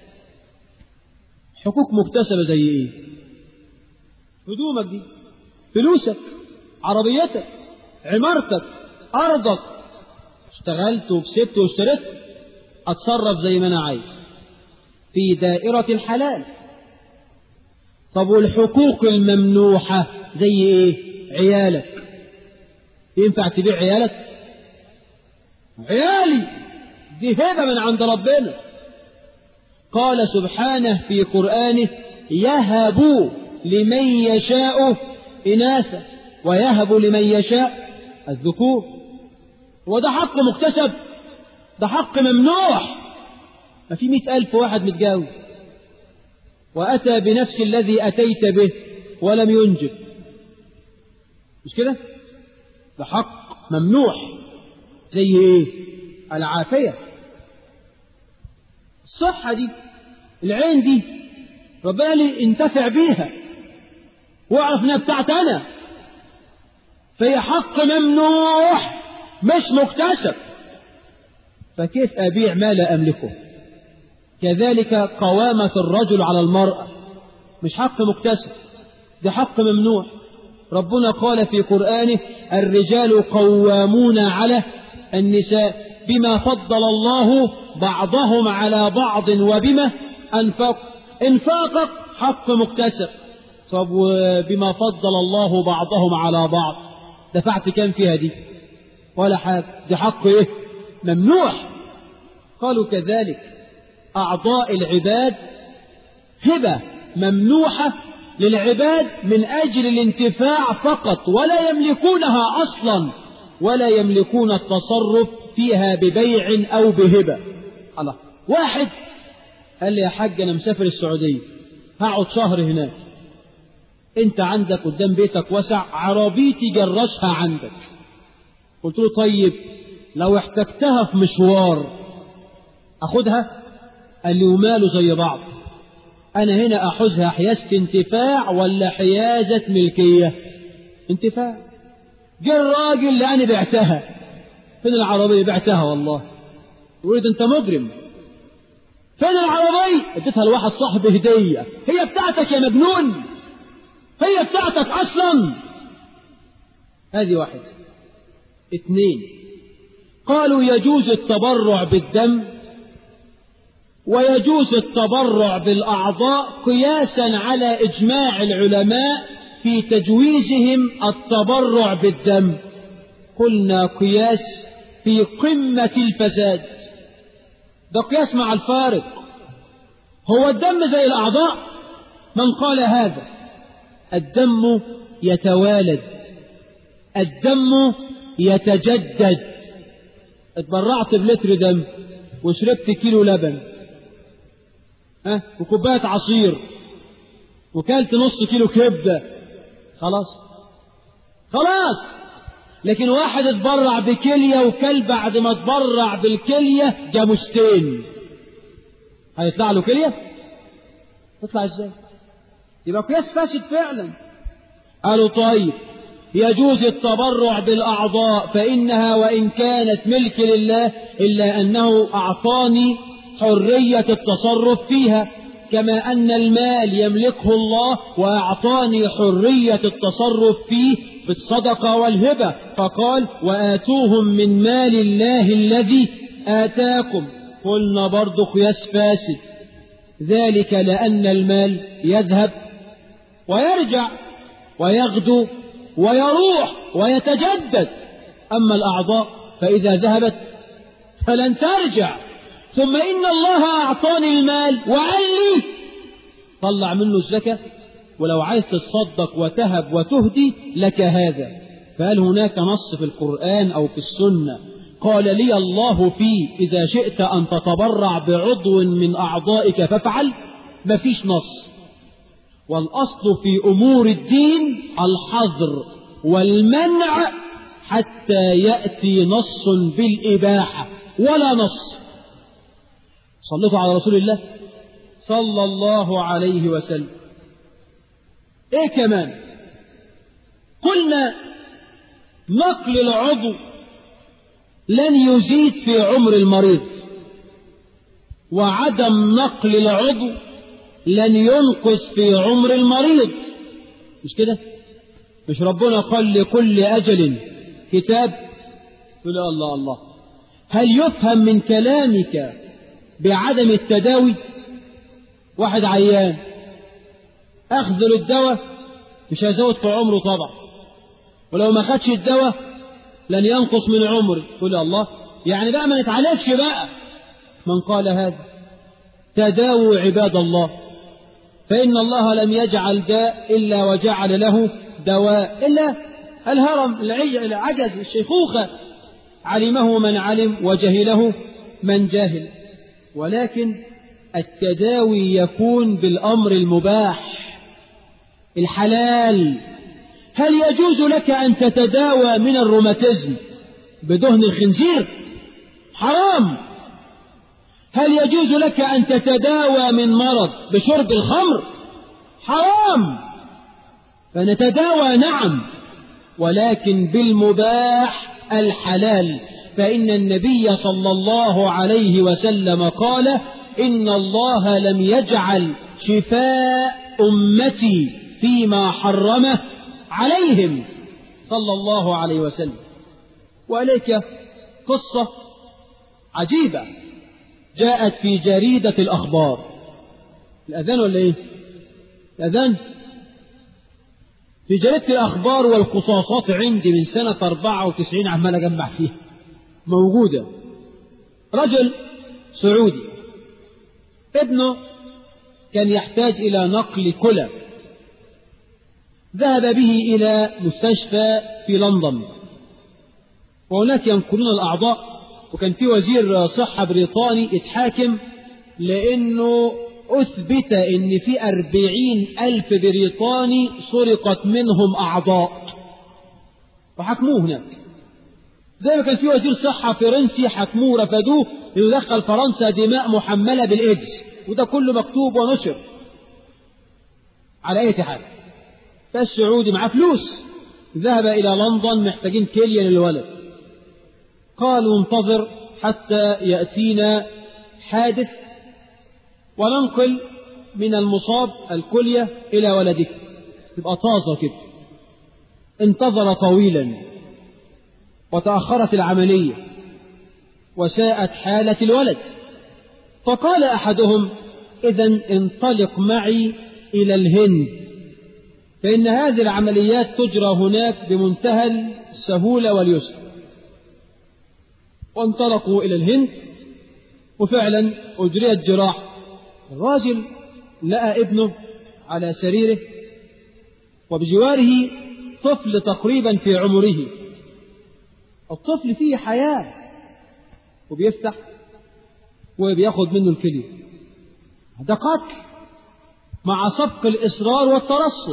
حقوق مكتسبة زي إيه هدومك دي فلوسك عربيتك عمارتك أرضك اشتغلت وكسبت واشتريت أتصرف زي ما أنا عايز في دائرة الحلال طب والحقوق الممنوحة زي إيه عيالك ينفع تبيع عيالك عيالي دي هبة من عند ربنا قال سبحانه في قرآنه يهب لمن يشاء إناثا ويهب لمن يشاء الذكور وده حق مكتسب ده حق ممنوع ما في مئة ألف واحد متجاوز وأتى بنفس الذي أتيت به ولم ينجب مش كده ده حق ممنوع زي ايه العافية الصحة دي العين دي ربنا لي انتفع بيها واعرف انها بتاعت انا فهي حق ممنوع مش مكتسب فكيف ابيع ما لا املكه كذلك قوامة الرجل على المرأة مش حق مكتسب ده حق ممنوع ربنا قال في قرآنه الرجال قوامون على النساء بما فضل الله بعضهم على بعض وبما أنفق انفاقك حق مكتسب طب وبما فضل الله بعضهم على بعض دفعت كام فيها دي ولا حاجة دي حق ايه ممنوع قالوا كذلك أعضاء العباد هبة ممنوحة للعباد من أجل الانتفاع فقط ولا يملكونها أصلا ولا يملكون التصرف فيها ببيع أو بهبة الله واحد قال لي يا حاج أنا مسافر السعودية هقعد شهر هناك أنت عندك قدام بيتك وسع عربيتي جرشها عندك قلت له طيب لو احتجتها في مشوار أخدها قال لي وماله زي بعض أنا هنا أحوزها حيازة انتفاع ولا حيازة ملكية انتفاع جه الراجل اللي أنا بعتها فين العربية بعتها والله يقول أنت مجرم فين العربية اديتها لواحد صاحبي هدية هي بتاعتك يا مجنون هي بتاعتك أصلا هذه واحد اثنين قالوا يجوز التبرع بالدم ويجوز التبرع بالأعضاء قياسا على إجماع العلماء في تجويزهم التبرع بالدم قلنا قياس في قمة الفساد ده قياس مع الفارق هو الدم زي الأعضاء من قال هذا الدم يتوالد الدم يتجدد اتبرعت بلتر دم وشربت كيلو لبن ها وكوبايه عصير وكلت نص كيلو كبده خلاص خلاص لكن واحد اتبرع بكليه وكل بعد ما اتبرع بالكليه جاموستين هيطلع له كليه تطلع ازاي يبقى قياس فاسد فعلا قالوا طيب يجوز التبرع بالأعضاء فإنها وإن كانت ملك لله إلا أنه أعطاني حرية التصرف فيها كما أن المال يملكه الله وأعطاني حرية التصرف فيه بالصدقة والهبة فقال وآتوهم من مال الله الذي آتاكم قلنا برضو قياس فاسد ذلك لأن المال يذهب ويرجع ويغدو ويروح ويتجدد أما الأعضاء فإذا ذهبت فلن ترجع ثم إن الله أعطاني المال وقال لي طلع منه الزكاة ولو عايز تتصدق وتهب وتهدي لك هذا فهل هناك نص في القرآن أو في السنة قال لي الله فيه إذا شئت أن تتبرع بعضو من أعضائك فافعل مفيش نص والأصل في أمور الدين الحظر والمنع حتى يأتي نص بالإباحة ولا نص صلوا على رسول الله صلى الله عليه وسلم ايه كمان قلنا نقل العضو لن يزيد في عمر المريض وعدم نقل العضو لن ينقص في عمر المريض مش كده مش ربنا قال لكل أجل كتاب قل الله الله هل يفهم من كلامك بعدم التداوي واحد عيان أخذ له الدواء مش هيزود في عمره طبعا ولو ما خدش الدواء لن ينقص من عمري قل الله يعني بقى ما نتعالجش بقى من قال هذا تداووا عباد الله فإن الله لم يجعل داء إلا وجعل له دواء إلا الهرم العجز الشيخوخة علمه من علم وجهله من جهل ولكن التداوي يكون بالأمر المباح الحلال هل يجوز لك أن تتداوى من الروماتيزم بدهن الخنزير حرام هل يجوز لك أن تتداوى من مرض بشرب الخمر حرام فنتداوى نعم ولكن بالمباح الحلال فإن النبي صلى الله عليه وسلم قال إن الله لم يجعل شفاء أمتي فيما حرمه عليهم صلى الله عليه وسلم وإليك قصة عجيبة جاءت في جريدة الأخبار الأذان ولا إيه الأذان في جريدة الأخبار والقصاصات عندي من سنة 94 عمال أجمع فيها موجودة رجل سعودي ابنه كان يحتاج إلى نقل كلى ذهب به إلى مستشفى في لندن وهناك ينقلون الأعضاء وكان في وزير صحة بريطاني اتحاكم لأنه أثبت أن في أربعين ألف بريطاني سرقت منهم أعضاء وحكموه هناك زي ما كان في وزير صحة فرنسي حكموه رفضوه ليدخل فرنسا دماء محملة بالإيدز وده كله مكتوب ونشر على أي حال فالسعودي معاه فلوس ذهب إلى لندن محتاجين كلية للولد قالوا انتظر حتى يأتينا حادث وننقل من المصاب الكلية إلى ولدك تبقى طازة كده انتظر طويلا وتأخرت العملية وساءت حالة الولد فقال أحدهم إذا انطلق معي إلى الهند فإن هذه العمليات تجرى هناك بمنتهى السهولة واليسر وانطلقوا إلى الهند وفعلا أجريت جراحة الراجل لقى ابنه على سريره وبجواره طفل تقريبا في عمره الطفل فيه حياة وبيفتح وبياخد منه الكلية ده قتل مع سبق الإصرار والترصد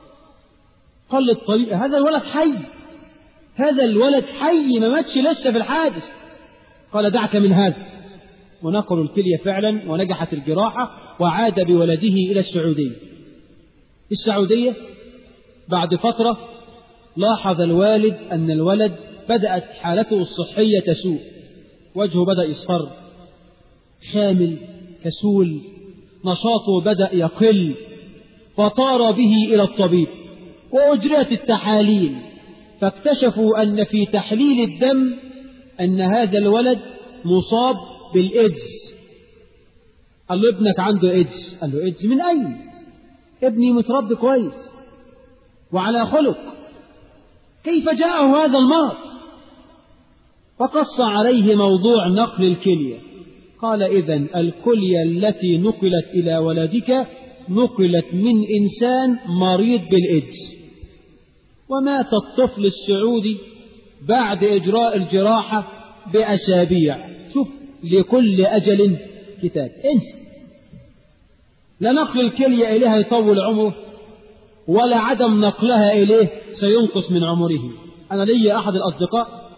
قال للطبيب هذا الولد حي هذا الولد حي ما ماتش لسه في الحادث قال دعك من هذا ونقلوا الكلية فعلا ونجحت الجراحة وعاد بولده إلى السعودية السعودية بعد فترة لاحظ الوالد أن الولد بدأت حالته الصحية تسوء وجهه بدأ يصفر خامل كسول نشاطه بدأ يقل فطار به إلى الطبيب وأجريت التحاليل فاكتشفوا أن في تحليل الدم أن هذا الولد مصاب بالإيدز قال له ابنك عنده إيدز قال له إيدز من أين ابني متربي كويس وعلى خلق كيف جاءه هذا المرض فقص عليه موضوع نقل الكلية قال إذا الكلية التي نقلت إلى ولدك نقلت من إنسان مريض بالإيدز ومات الطفل السعودي بعد إجراء الجراحة بأسابيع شوف لكل أجل كتاب انسى لا نقل الكلية إليها يطول عمره ولا عدم نقلها إليه سينقص من عمره أنا لي أحد الأصدقاء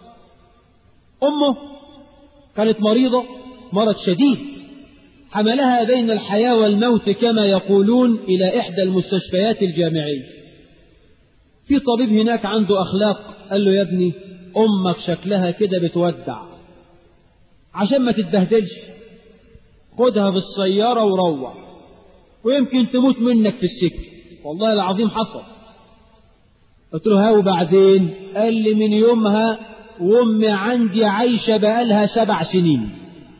أمه كانت مريضة مرض شديد حملها بين الحياة والموت كما يقولون إلى إحدى المستشفيات الجامعية في طبيب هناك عنده أخلاق قال له يا ابني أمك شكلها كده بتودع عشان ما تتبهدلش خدها بالسيارة وروح ويمكن تموت منك في السكة والله العظيم حصل قلت له ها وبعدين قال لي من يومها وامي عندي عايشة بقالها سبع سنين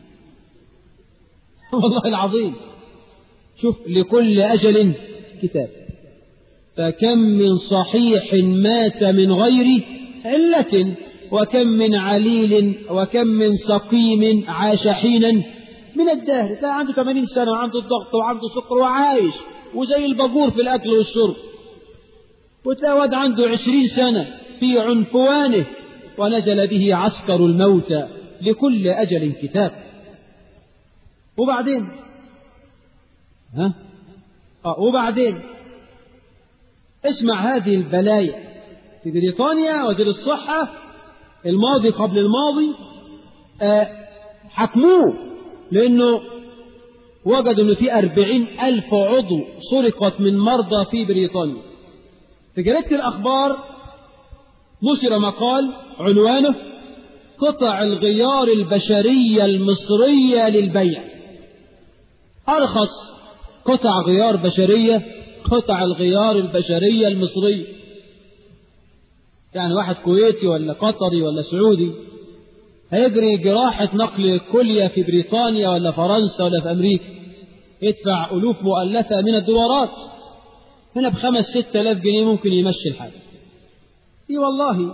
والله العظيم شوف لكل أجل كتاب فكم من صحيح مات من غير علة وكم من عليل وكم من سقيم عاش حينا من الدهر تلاقي عنده 80 سنة وعنده الضغط وعنده سكر وعايش وزي الباجور في الأكل والشرب وتلاقي واد عنده 20 سنة في عنفوانه ونزل به عسكر الموت لكل أجل كتاب وبعدين ها آه وبعدين اسمع هذه البلايا في بريطانيا وزير الصحة الماضي قبل الماضي آه حكموه لأنه وجدوا أنه في أربعين ألف عضو سرقت من مرضى في بريطانيا في جريدة الأخبار نشر مقال عنوانه قطع الغيار البشرية المصرية للبيع أرخص قطع غيار بشرية قطع الغيار البشرية المصرية يعني واحد كويتي ولا قطري ولا سعودي هيجري جراحة نقل كلية في بريطانيا ولا فرنسا ولا في أمريكا يدفع ألوف مؤلفة من الدولارات هنا بخمس ست آلاف جنيه ممكن يمشي الحال اي والله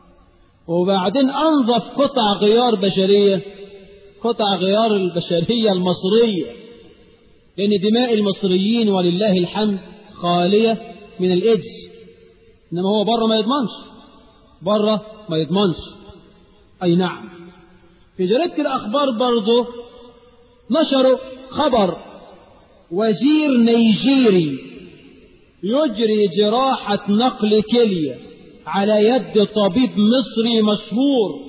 وبعدين أنظف قطع غيار بشرية قطع غيار البشرية المصرية لأن دماء المصريين ولله الحمد خالية من الإيدز إنما هو بره ما يضمنش بره ما يضمنش أي نعم في جريدة الأخبار برضه نشروا خبر وزير نيجيري يجري جراحة نقل كلية على يد طبيب مصري مشهور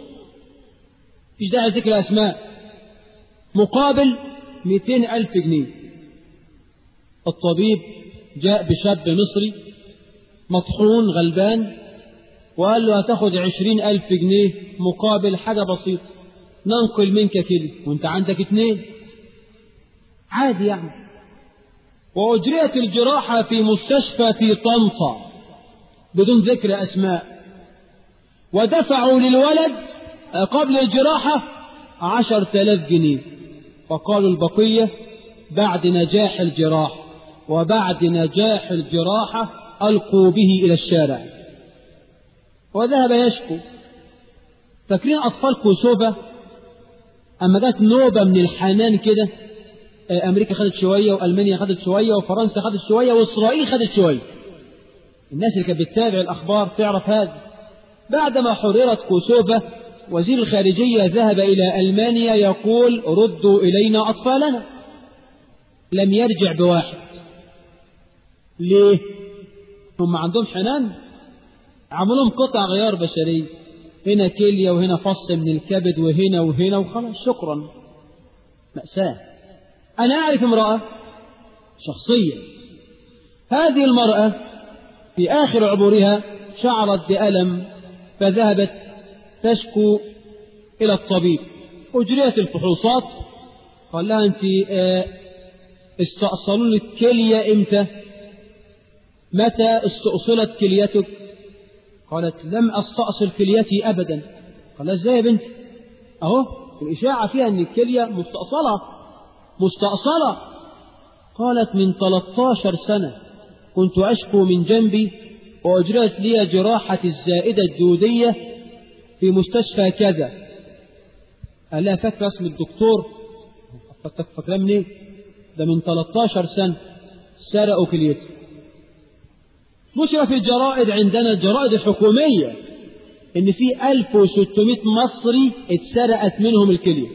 مش داعي ذكر أسماء مقابل 200 ألف جنيه الطبيب جاء بشاب مصري مطحون غلبان وقال له هتاخد عشرين ألف جنيه مقابل حاجة بسيطة ننقل منك كده وانت عندك اتنين عادي يعني وأجريت الجراحة في مستشفى في طنطا بدون ذكر أسماء ودفعوا للولد قبل الجراحة عشر تلاف جنيه فقالوا البقية بعد نجاح الجراحة وبعد نجاح الجراحة ألقوا به إلى الشارع وذهب يشكو فاكرين أطفال كوسوفا أما جت نوبة من الحنان كده أمريكا خدت شوية وألمانيا خدت شوية وفرنسا خدت شوية وإسرائيل خدت شوية الناس اللي كانت بتتابع الأخبار تعرف هذا بعدما حررت كوسوفا وزير الخارجية ذهب إلى ألمانيا يقول ردوا إلينا أطفالنا لم يرجع بواحد ليه هم عندهم حنان عملهم قطع غيار بشري هنا كلية وهنا فص من الكبد وهنا وهنا وخلاص شكرا مأساة أنا أعرف امرأة شخصيا هذه المرأة في آخر عبورها شعرت بألم فذهبت تشكو إلى الطبيب أجريت الفحوصات قال لها أنت استأصلوا لك كلية إمتى متى استأصلت كليتك قالت لم أستأصل كليتي أبدا قال ازاي يا بنتي أهو الإشاعة فيها أن الكلية مستأصلة مستأصلة قالت من 13 سنة كنت أشكو من جنبي وأجريت لي جراحة الزائدة الدودية في مستشفى كذا قال لها فاكرة اسم الدكتور فاكرة منين ده من 13 سنة سرقوا كليته نشر في الجرائد عندنا الجرائد الحكومية إن في 1600 مصري اتسرقت منهم الكلية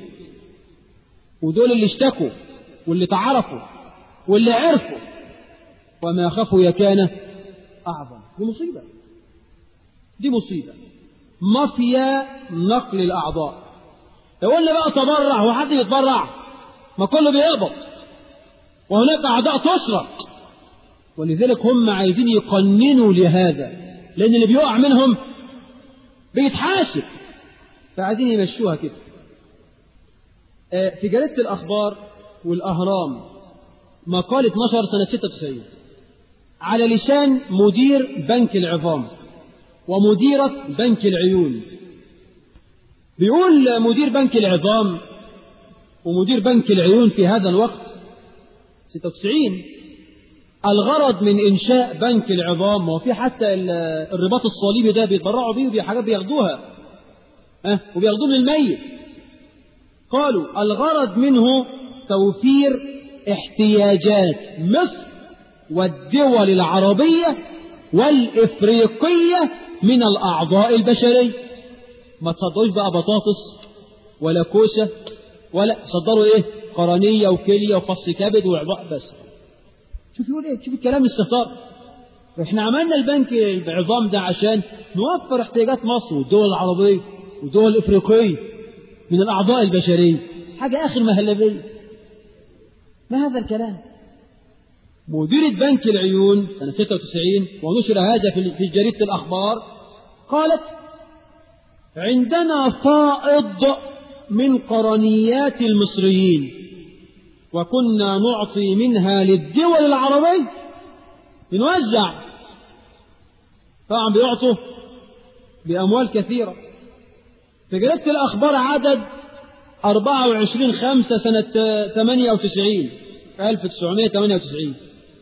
ودول اللي اشتكوا واللي تعرفوا واللي عرفوا وما خافوا يكان أعظم دي مصيبة دي مصيبة مافيا نقل الأعضاء لو قلنا بقى تبرع هو حد يتبرع ما كله بيقبض وهناك أعضاء تسرق ولذلك هم عايزين يقننوا لهذا لأن اللي بيقع منهم بيتحاسب فعايزين يمشوها كده في جريدة الأخبار والأهرام مقال 12 سنة 96 على لسان مدير بنك العظام ومديرة بنك العيون بيقول مدير بنك العظام ومدير بنك العيون في هذا الوقت 96 الغرض من إنشاء بنك العظام وفي حتى الرباط الصليبي ده بيتبرعوا بيه ودي حاجات بياخدوها أه وبياخدوه من الميت قالوا الغرض منه توفير احتياجات مصر والدول العربية والإفريقية من الأعضاء البشرية ما تصدروش بقى بطاطس ولا كوسة ولا صدروا إيه قرنية وكلية وفص كبد وعضاء بس شوف يقول إيه شوف الكلام الستار احنا عملنا البنك العظام ده عشان نوفر احتياجات مصر والدول العربية والدول الإفريقية من الأعضاء البشرية حاجة آخر مهلبية ما هذا الكلام مديرة بنك العيون سنة 96 ونشر هذا في جريدة الأخبار قالت عندنا فائض من قرنيات المصريين وكنا نعطي منها للدول العربية بنوزع طبعا بيعطوا بأموال كثيرة في جريدة الأخبار عدد 24 5 سنة 98 1998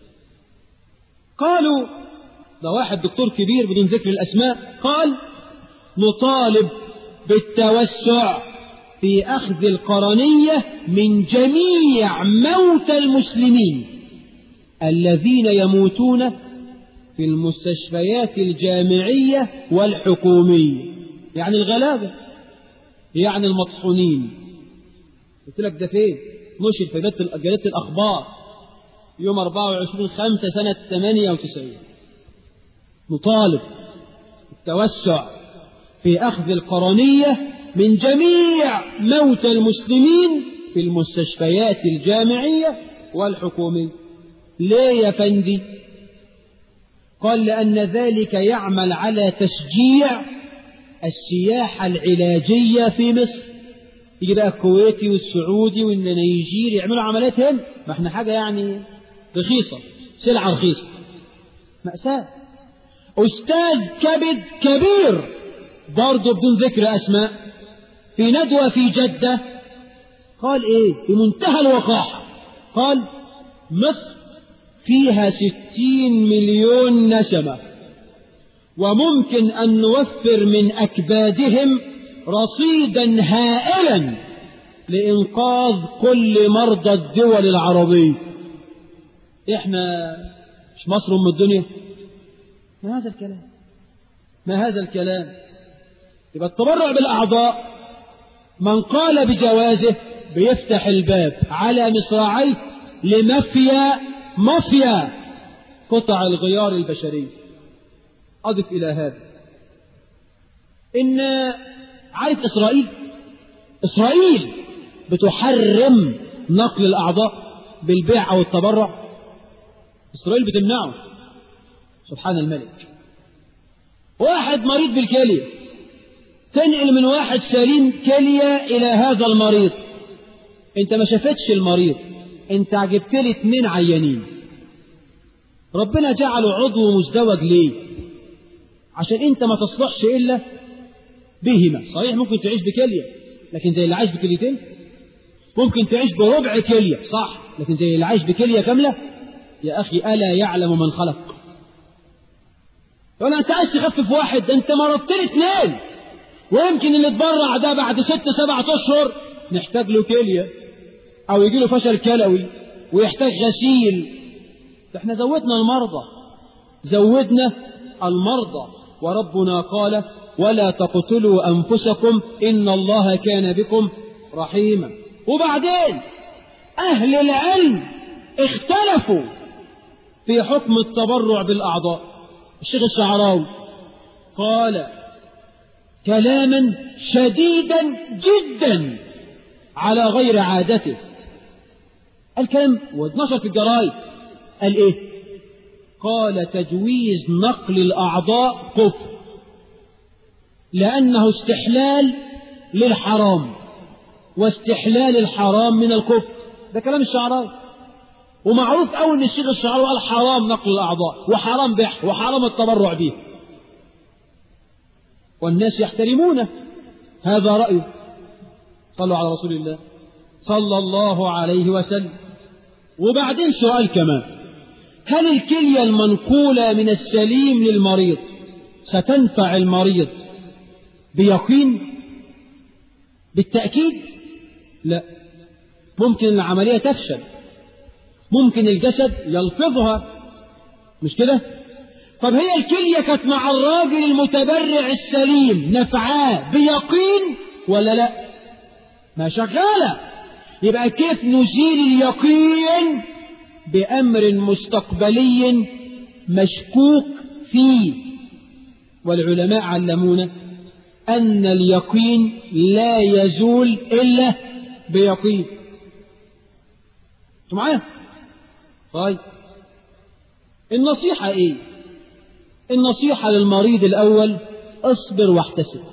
قالوا ده واحد دكتور كبير بدون ذكر الأسماء قال نطالب بالتوسع في أخذ القرنية من جميع موتى المسلمين الذين يموتون في المستشفيات الجامعية والحكومية يعني الغلابة يعني المطحونين قلت لك ده فين نشر في جريدة الأخبار يوم 24 5 سنة 98 نطالب التوسع في أخذ القرنية من جميع موتى المسلمين في المستشفيات الجامعية والحكومية ليه يا فندي قال لأن ذلك يعمل على تشجيع السياحة العلاجية في مصر يجي بقى الكويتي والسعودي والنيجيري يعملوا عمليات هم ما احنا حاجة يعني رخيصة سلعة رخيصة مأساة أستاذ كبد كبير برضه بدون ذكر أسماء في ندوة في جدة قال إيه بمنتهى الوقاحة قال مصر فيها ستين مليون نسمة وممكن أن نوفر من أكبادهم رصيدا هائلا لإنقاذ كل مرضى الدول العربية إحنا مش مصر أم الدنيا ما هذا الكلام ما هذا الكلام يبقى التبرع بالأعضاء من قال بجوازه بيفتح الباب على مصراعيه لمافيا مافيا قطع الغيار البشري أضف إلى هذا إن عارف إسرائيل إسرائيل بتحرم نقل الأعضاء بالبيع أو التبرع إسرائيل بتمنعه سبحان الملك واحد مريض بالكلية تنقل من واحد سليم كلية إلى هذا المريض انت ما شافتش المريض انت جبت لي اتنين عيانين ربنا جعله عضو مزدوج ليه عشان انت ما تصلحش الا بهما صحيح ممكن تعيش بكلية لكن زي اللي عايش بكليتين ممكن تعيش بربع كلية صح لكن زي اللي عايش بكلية كاملة يا أخي ألا يعلم من خلق ولا أنت عايز تخفف واحد ده أنت مرضت لي اثنين ويمكن اللي اتبرع ده بعد ست سبعة أشهر نحتاج له كلية أو يجي له فشل كلوي ويحتاج غسيل احنا زودنا المرضى زودنا المرضى وربنا قال ولا تقتلوا أنفسكم إن الله كان بكم رحيما وبعدين أهل العلم اختلفوا في حكم التبرع بالأعضاء الشيخ الشعراوي قال كلاما شديدا جدا على غير عادته الكلام واتنشر في الجرايد قال ايه قال تجويز نقل الأعضاء كفر لأنه استحلال للحرام واستحلال الحرام من الكفر ده كلام الشعراوي ومعروف أول ان الشيخ الشعراوي قال حرام نقل الأعضاء وحرام بيع وحرام التبرع به والناس يحترمونه هذا رأيه صلوا على رسول الله صلى الله عليه وسلم وبعدين سؤال كمان هل الكلية المنقولة من السليم للمريض ستنفع المريض بيقين بالتأكيد لا ممكن العملية تفشل ممكن الجسد يلفظها مش كده طب هي الكلية كانت مع الراجل المتبرع السليم نفعاه بيقين ولا لا ما شغالة يبقى كيف نزيل اليقين بأمر مستقبلي مشكوك فيه والعلماء علمونا أن اليقين لا يزول إلا بيقين انتوا معايا طيب النصيحة ايه النصيحة للمريض الأول اصبر واحتسب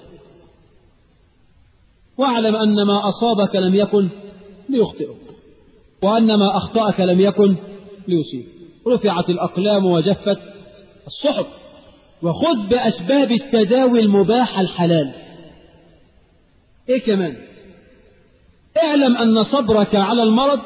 واعلم أن ما أصابك لم يكن ليخطئك وأن ما أخطأك لم يكن ليصيب رفعت الأقلام وجفت الصحف وخذ بأسباب التداوي المباح الحلال إيه كمان اعلم أن صبرك على المرض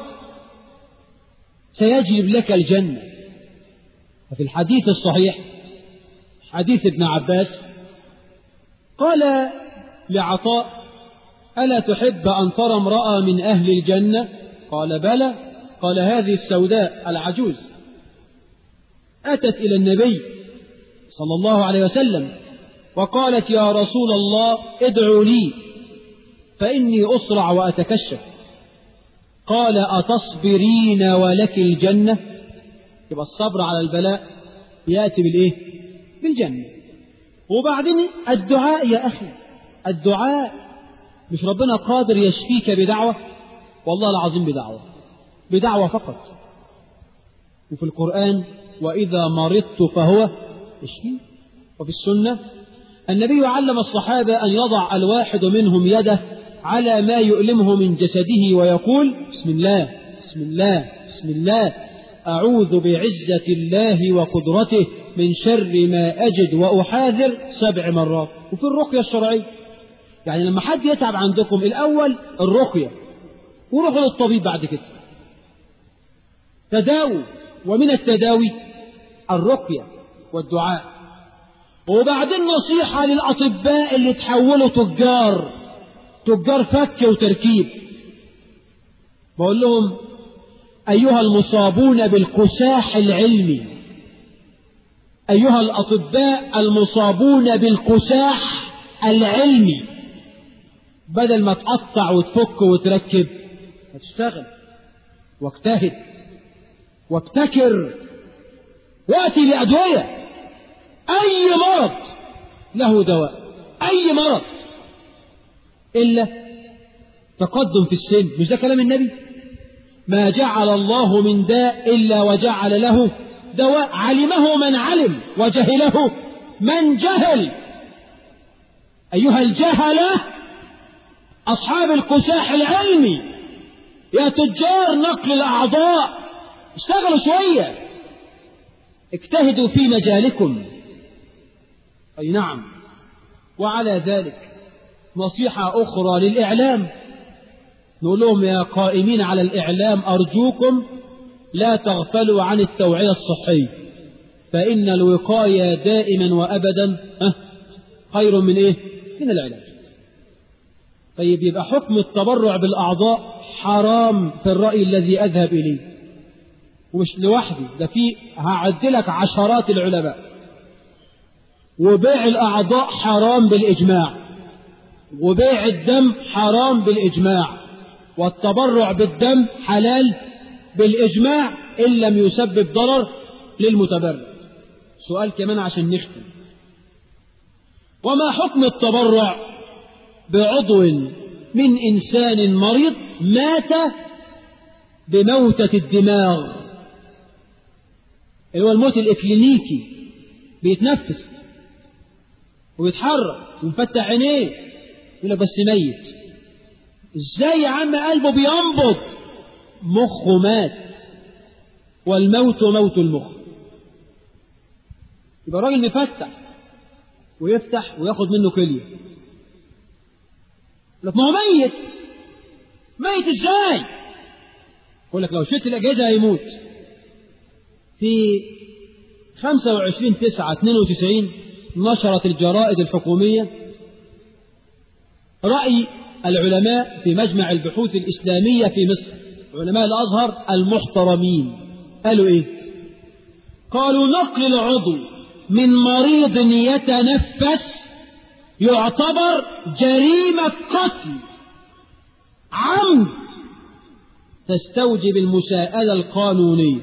سيجلب لك الجنة وفي الحديث الصحيح حديث ابن عباس قال لعطاء ألا تحب أن ترى امرأة من أهل الجنة قال بلى قال هذه السوداء العجوز أتت إلى النبي صلى الله عليه وسلم وقالت يا رسول الله ادعوا لي فإني أسرع وأتكشف قال أتصبرين ولك الجنة يبقى الصبر على البلاء يأتي بالإيه بالجنة وبعدين الدعاء يا أخي الدعاء مش ربنا قادر يشفيك بدعوة والله العظيم بدعوة بدعوة فقط وفي القرآن وإذا مرضت فهو يشفي وفي السنة النبي علم الصحابة أن يضع الواحد منهم يده على ما يؤلمه من جسده ويقول بسم الله بسم الله بسم الله أعوذ بعزة الله وقدرته من شر ما أجد وأحاذر سبع مرات وفي الرقية الشرعية يعني لما حد يتعب عندكم الأول الرقية وروحوا للطبيب بعد كده تداووا ومن التداوي الرقية والدعاء وبعدين نصيحة للأطباء اللي تحولوا تجار تجار فك وتركيب بقول لهم أيها المصابون بالكساح العلمي أيها الأطباء المصابون بالكساح العلمي بدل ما تقطع وتفك وتركب هتشتغل واجتهد وابتكر واتي بأدوية أي مرض له دواء أي مرض إلا تقدم في السن مش ده كلام النبي ما جعل الله من داء إلا وجعل له دواء علمه من علم وجهله من جهل أيها الجهلة أصحاب الكساح العلمي يا تجار نقل الأعضاء اشتغلوا شوية اجتهدوا في مجالكم أي نعم وعلى ذلك نصيحة أخرى للإعلام نقول لهم يا قائمين على الإعلام أرجوكم لا تغفلوا عن التوعية الصحية فإن الوقاية دائما وأبدا خير من إيه؟ من العلاج طيب يبقى حكم التبرع بالأعضاء حرام في الرأي الذي أذهب إليه ومش لوحدي ده في هعدلك عشرات العلماء وبيع الأعضاء حرام بالإجماع وبيع الدم حرام بالإجماع والتبرع بالدم حلال بالإجماع إن لم يسبب ضرر للمتبرع سؤال كمان عشان نختم وما حكم التبرع بعضو من إنسان مريض مات بموتة الدماغ اللي هو الموت الإكلينيكي بيتنفس ويتحرك ومفتح عينيه يقول لك بس ميت ازاي يا عم قلبه بينبض مخه مات والموت موت المخ يبقى الراجل مفتح ويفتح وياخد منه كلية لك ما هو ميت ميت ازاي يقول لك لو شلت الأجهزة هيموت في 25 9 92 نشرت الجرائد الحكومية رأي العلماء في مجمع البحوث الإسلامية في مصر علماء الأزهر المحترمين قالوا إيه قالوا نقل العضو من مريض يتنفس يعتبر جريمة قتل عمد تستوجب المساءلة القانونية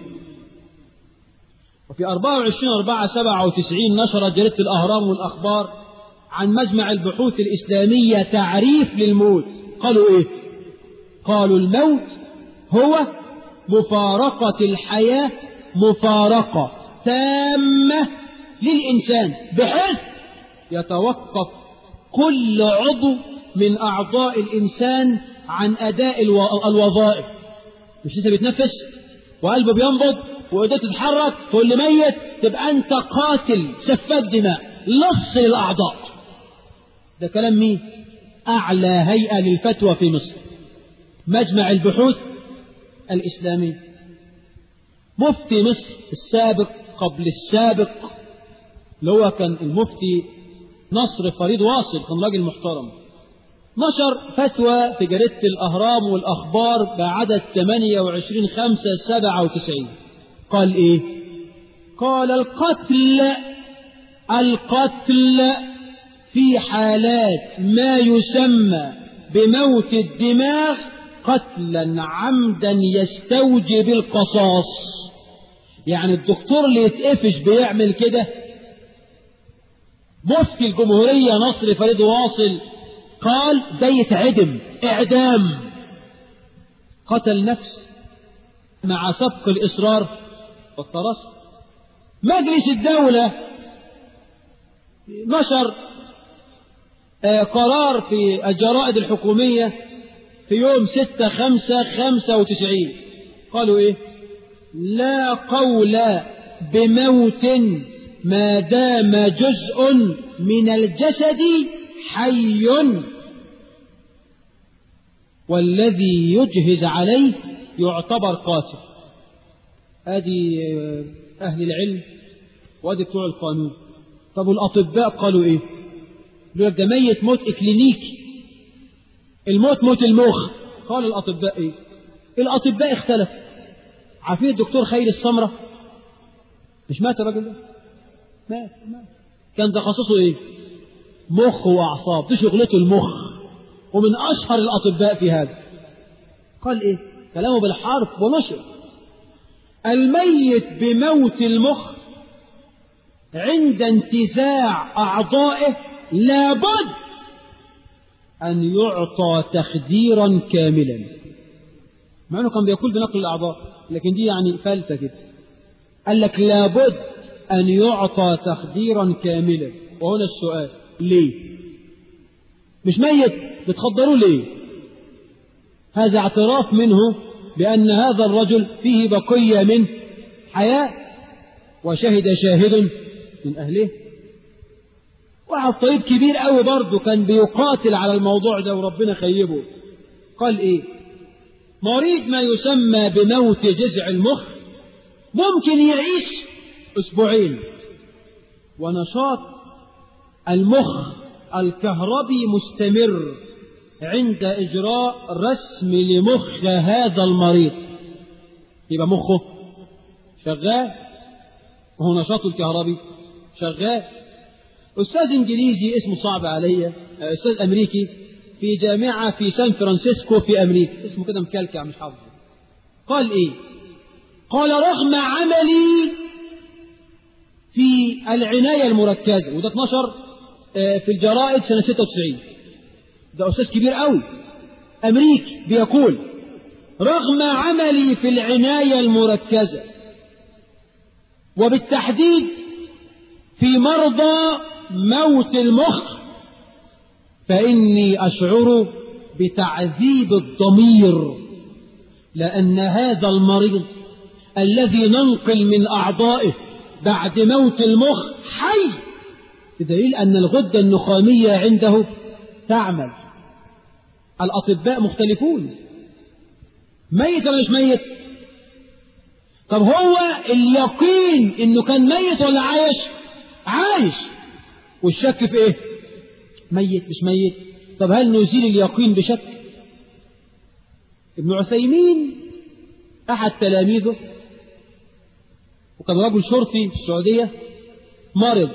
وفي 24 4 97 نشرت جريدة الأهرام والأخبار عن مجمع البحوث الإسلامية تعريف للموت قالوا إيه قالوا الموت هو مفارقة الحياة مفارقة تامة للإنسان بحيث يتوقف كل عضو من أعضاء الإنسان عن أداء الوظائف مش لسه بيتنفس وقلبه بينبض وإيديه تتحرك تقول لي ميت تبقى أنت قاتل سفاك دماء لص الأعضاء ده كلام مين أعلى هيئة للفتوى في مصر مجمع البحوث الإسلامي مفتي مصر السابق قبل السابق اللي هو كان المفتي نصر فريد واصل كان راجل محترم نشر فتوى في جريدة الأهرام والأخبار بعدد 28 5 97 قال إيه قال القتل القتل في حالات ما يسمى بموت الدماغ قتلا عمدا يستوجب القصاص يعني الدكتور اللي يتقفش بيعمل كده مفتي الجمهورية نصر فريد واصل قال ده يتعدم إعدام قتل نفس مع سبق الإصرار والترصد مجلس الدولة نشر قرار في الجرائد الحكومية في يوم ستة خمسة خمسة وتسعين قالوا إيه لا قول بموت ما دام جزء من الجسد حي والذي يجهز عليه يعتبر قاتل ادي اهل العلم وادي بتوع القانون طب والاطباء قالوا ايه يقول ده ميت موت اكلينيكي الموت موت المخ قال الاطباء ايه الاطباء اختلفوا عارفين الدكتور خير السمره مش مات الراجل ده مات مات كان تخصصه ايه مخ واعصاب دي شغلته المخ ومن اشهر الاطباء في هذا قال ايه كلامه بالحرف ونشر الميت بموت المخ عند انتزاع اعضائه لابد ان يعطى تخديرا كاملا مع انه كان بيقول بنقل الاعضاء لكن دي يعني فلتة كده قال لك لابد ان يعطى تخديرا كاملا وهنا السؤال ليه مش ميت بتخدروا ليه هذا اعتراف منه بأن هذا الرجل فيه بقية من حياة وشهد شاهد من أهله واحد طيب كبير قوي برضه كان بيقاتل على الموضوع ده وربنا خيبه قال ايه مريض ما يسمى بموت جذع المخ ممكن يعيش اسبوعين ونشاط المخ الكهربي مستمر عند إجراء رسم لمخ هذا المريض يبقى مخه شغال وهو نشاطه الكهربي شغال أستاذ إنجليزي اسمه صعب عليا أستاذ أمريكي في جامعة في سان فرانسيسكو في أمريكا اسمه كده مكلكع مش حافظ قال إيه قال رغم عملي في العناية المركزة وده 12 في الجرائد سنة 96 ده أستاذ كبير قوي أمريكي بيقول رغم عملي في العناية المركزة وبالتحديد في مرضى موت المخ فإني أشعر بتعذيب الضمير لأن هذا المريض الذي ننقل من أعضائه بعد موت المخ حي بدليل أن الغدة النخامية عنده تعمل الأطباء مختلفون ميت ولا مش ميت طب هو اليقين انه كان ميت ولا عايش عايش والشك في ايه ميت مش ميت طب هل نزيل اليقين بشك ابن عثيمين أحد تلاميذه وكان رجل شرطي في السعودية مرض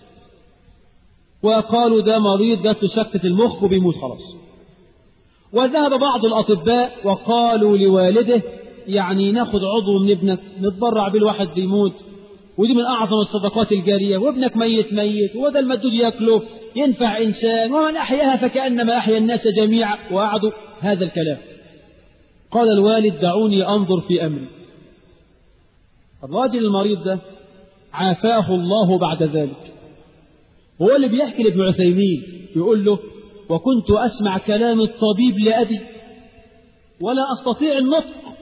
وقالوا ده مريض جات له سكتة المخ وبيموت خلاص وذهب بعض الأطباء وقالوا لوالده يعني ناخد عضو من ابنك نتبرع بيه الواحد بيموت ودي من أعظم الصدقات الجارية وابنك ميت ميت وده المدود ياكله ينفع إنسان ومن أحياها فكأنما أحيا الناس جميعا وأعدوا هذا الكلام قال الوالد دعوني أنظر في أمري الراجل المريض ده عافاه الله بعد ذلك هو اللي بيحكي لابن عثيمين يقول له وكنت أسمع كلام الطبيب لأبي ولا أستطيع النطق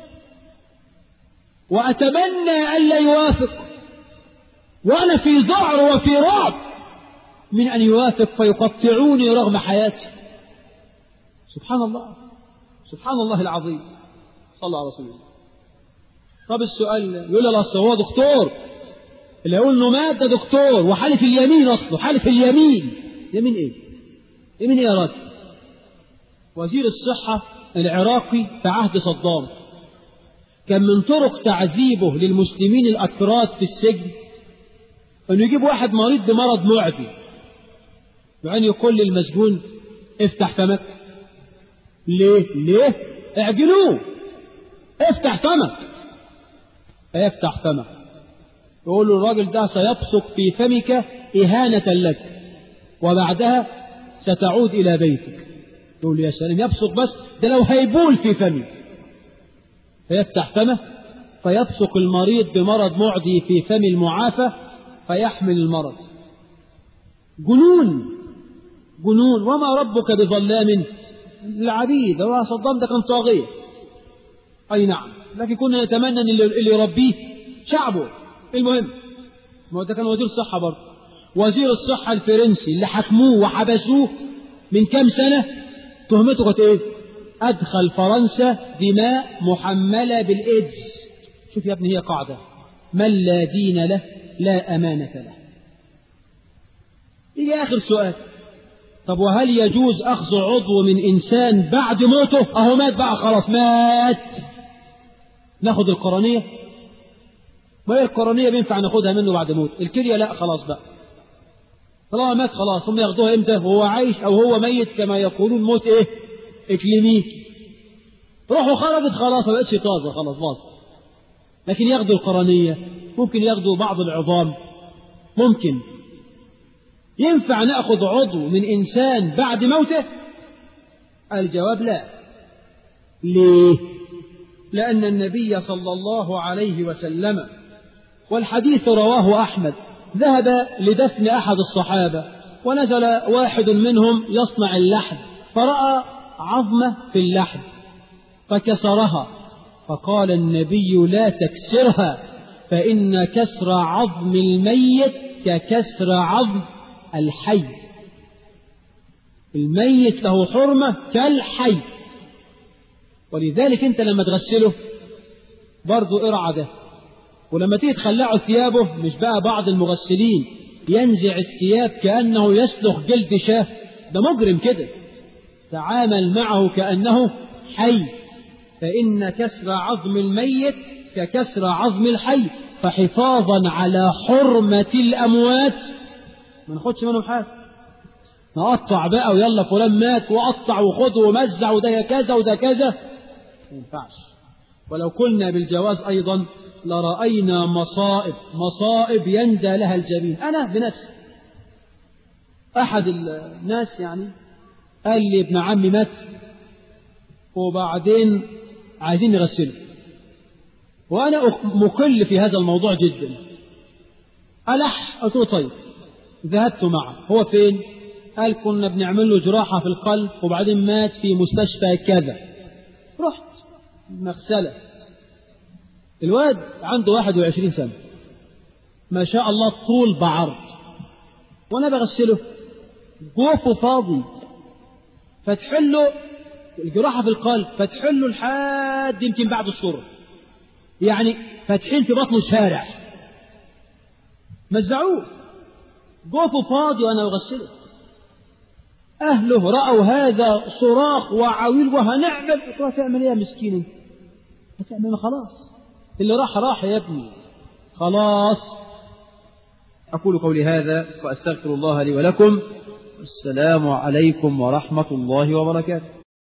وأتمنى ألا يوافق وأنا في ذعر وفي رعب من أن يوافق فيقطعوني رغم حياتي سبحان الله سبحان الله العظيم صلى على رسول الله طب السؤال يقول له اصل هو دكتور اللي يقول انه مات ده دكتور وحلف اليمين اصله حلف اليمين يمين ايه يمين ايه يا راجل وزير الصحة العراقي في عهد صدام كان من طرق تعذيبه للمسلمين الأكراد في السجن أنه يجيب واحد مريض بمرض معدي وأن يقول للمسجون افتح فمك ليه ليه اعجلوه افتح فمك فيفتح فمك يقول له الراجل ده سيبصق في فمك إهانة لك وبعدها ستعود إلى بيتك يقول يا سلام يبصق بس ده لو هيبول في فمي فيفتح فمه فيبصق المريض بمرض معدي في فم المعافى فيحمل المرض جنون جنون وما ربك بظلام للعبيد هو صدام ده كان طاغية أي نعم لكن كنا نتمنى أن اللي يربيه شعبه المهم ما هو ده كان وزير الصحة برضه وزير الصحة الفرنسي اللي حكموه وحبسوه من كام سنة تهمته كانت ايه أدخل فرنسا دماء محملة بالإيدز شوف يا ابني هي قاعدة من لا دين له لا أمانة له يجي آخر سؤال طب وهل يجوز أخذ عضو من إنسان بعد موته أهو مات بقى خلاص مات ناخد القرنية ما هي القرنية بينفع ناخدها منه بعد موت الكلية لا خلاص بقى طالما مات خلاص هم ياخدوها امتى وهو عايش او هو ميت كما يقولون موت ايه اكلينيكي روحه خرجت خلاص ما بقتش طازه خلاص باظ لكن ياخدوا القرنية ممكن ياخدوا بعض العظام ممكن ينفع ناخذ عضو من انسان بعد موته الجواب لا ليه لان النبي صلى الله عليه وسلم والحديث رواه احمد ذهب لدفن أحد الصحابة ونزل واحد منهم يصنع اللحم فرأى عظمة في اللحم فكسرها فقال النبي لا تكسرها فإن كسر عظم الميت ككسر عظم الحي الميت له حرمة كالحي ولذلك انت لما تغسله برضو ارعى ده ولما تيجي تخلعه ثيابه مش بقى بعض المغسلين ينزع الثياب كأنه يسلخ جلد شاه ده مجرم كده تعامل معه كأنه حي فإن كسر عظم الميت ككسر عظم الحي فحفاظا على حرمة الأموات ما ناخدش منهم حاجة نقطع بقى ويلا فلان مات وقطع وخد ومزع وده كذا وده كذا ما ينفعش ولو قلنا بالجواز أيضا لرأينا مصائب مصائب يندى لها الجبين أنا بنفسي أحد الناس يعني قال لي ابن عمي مات وبعدين عايزين نغسله وأنا مقل في هذا الموضوع جدا ألح قلت له طيب ذهبت معه هو فين قال كنا بنعمل له جراحة في القلب وبعدين مات في مستشفى كذا رحت مغسله الواد عنده 21 سنة ما شاء الله طول بعرض وانا بغسله جوفه فاضي فتحله الجراحة في القلب فتحله لحد يمكن بعد الصورة يعني فاتحين في بطنه شارع مزعوه جوفه فاضي وانا بغسله أهله رأوا هذا صراخ وعويل وهنعمل تروح تعمل إيه يا مسكين أنت؟ هتعمل خلاص اللي راح راح يا ابني خلاص أقول قولي هذا وأستغفر الله لي ولكم السلام عليكم ورحمة الله وبركاته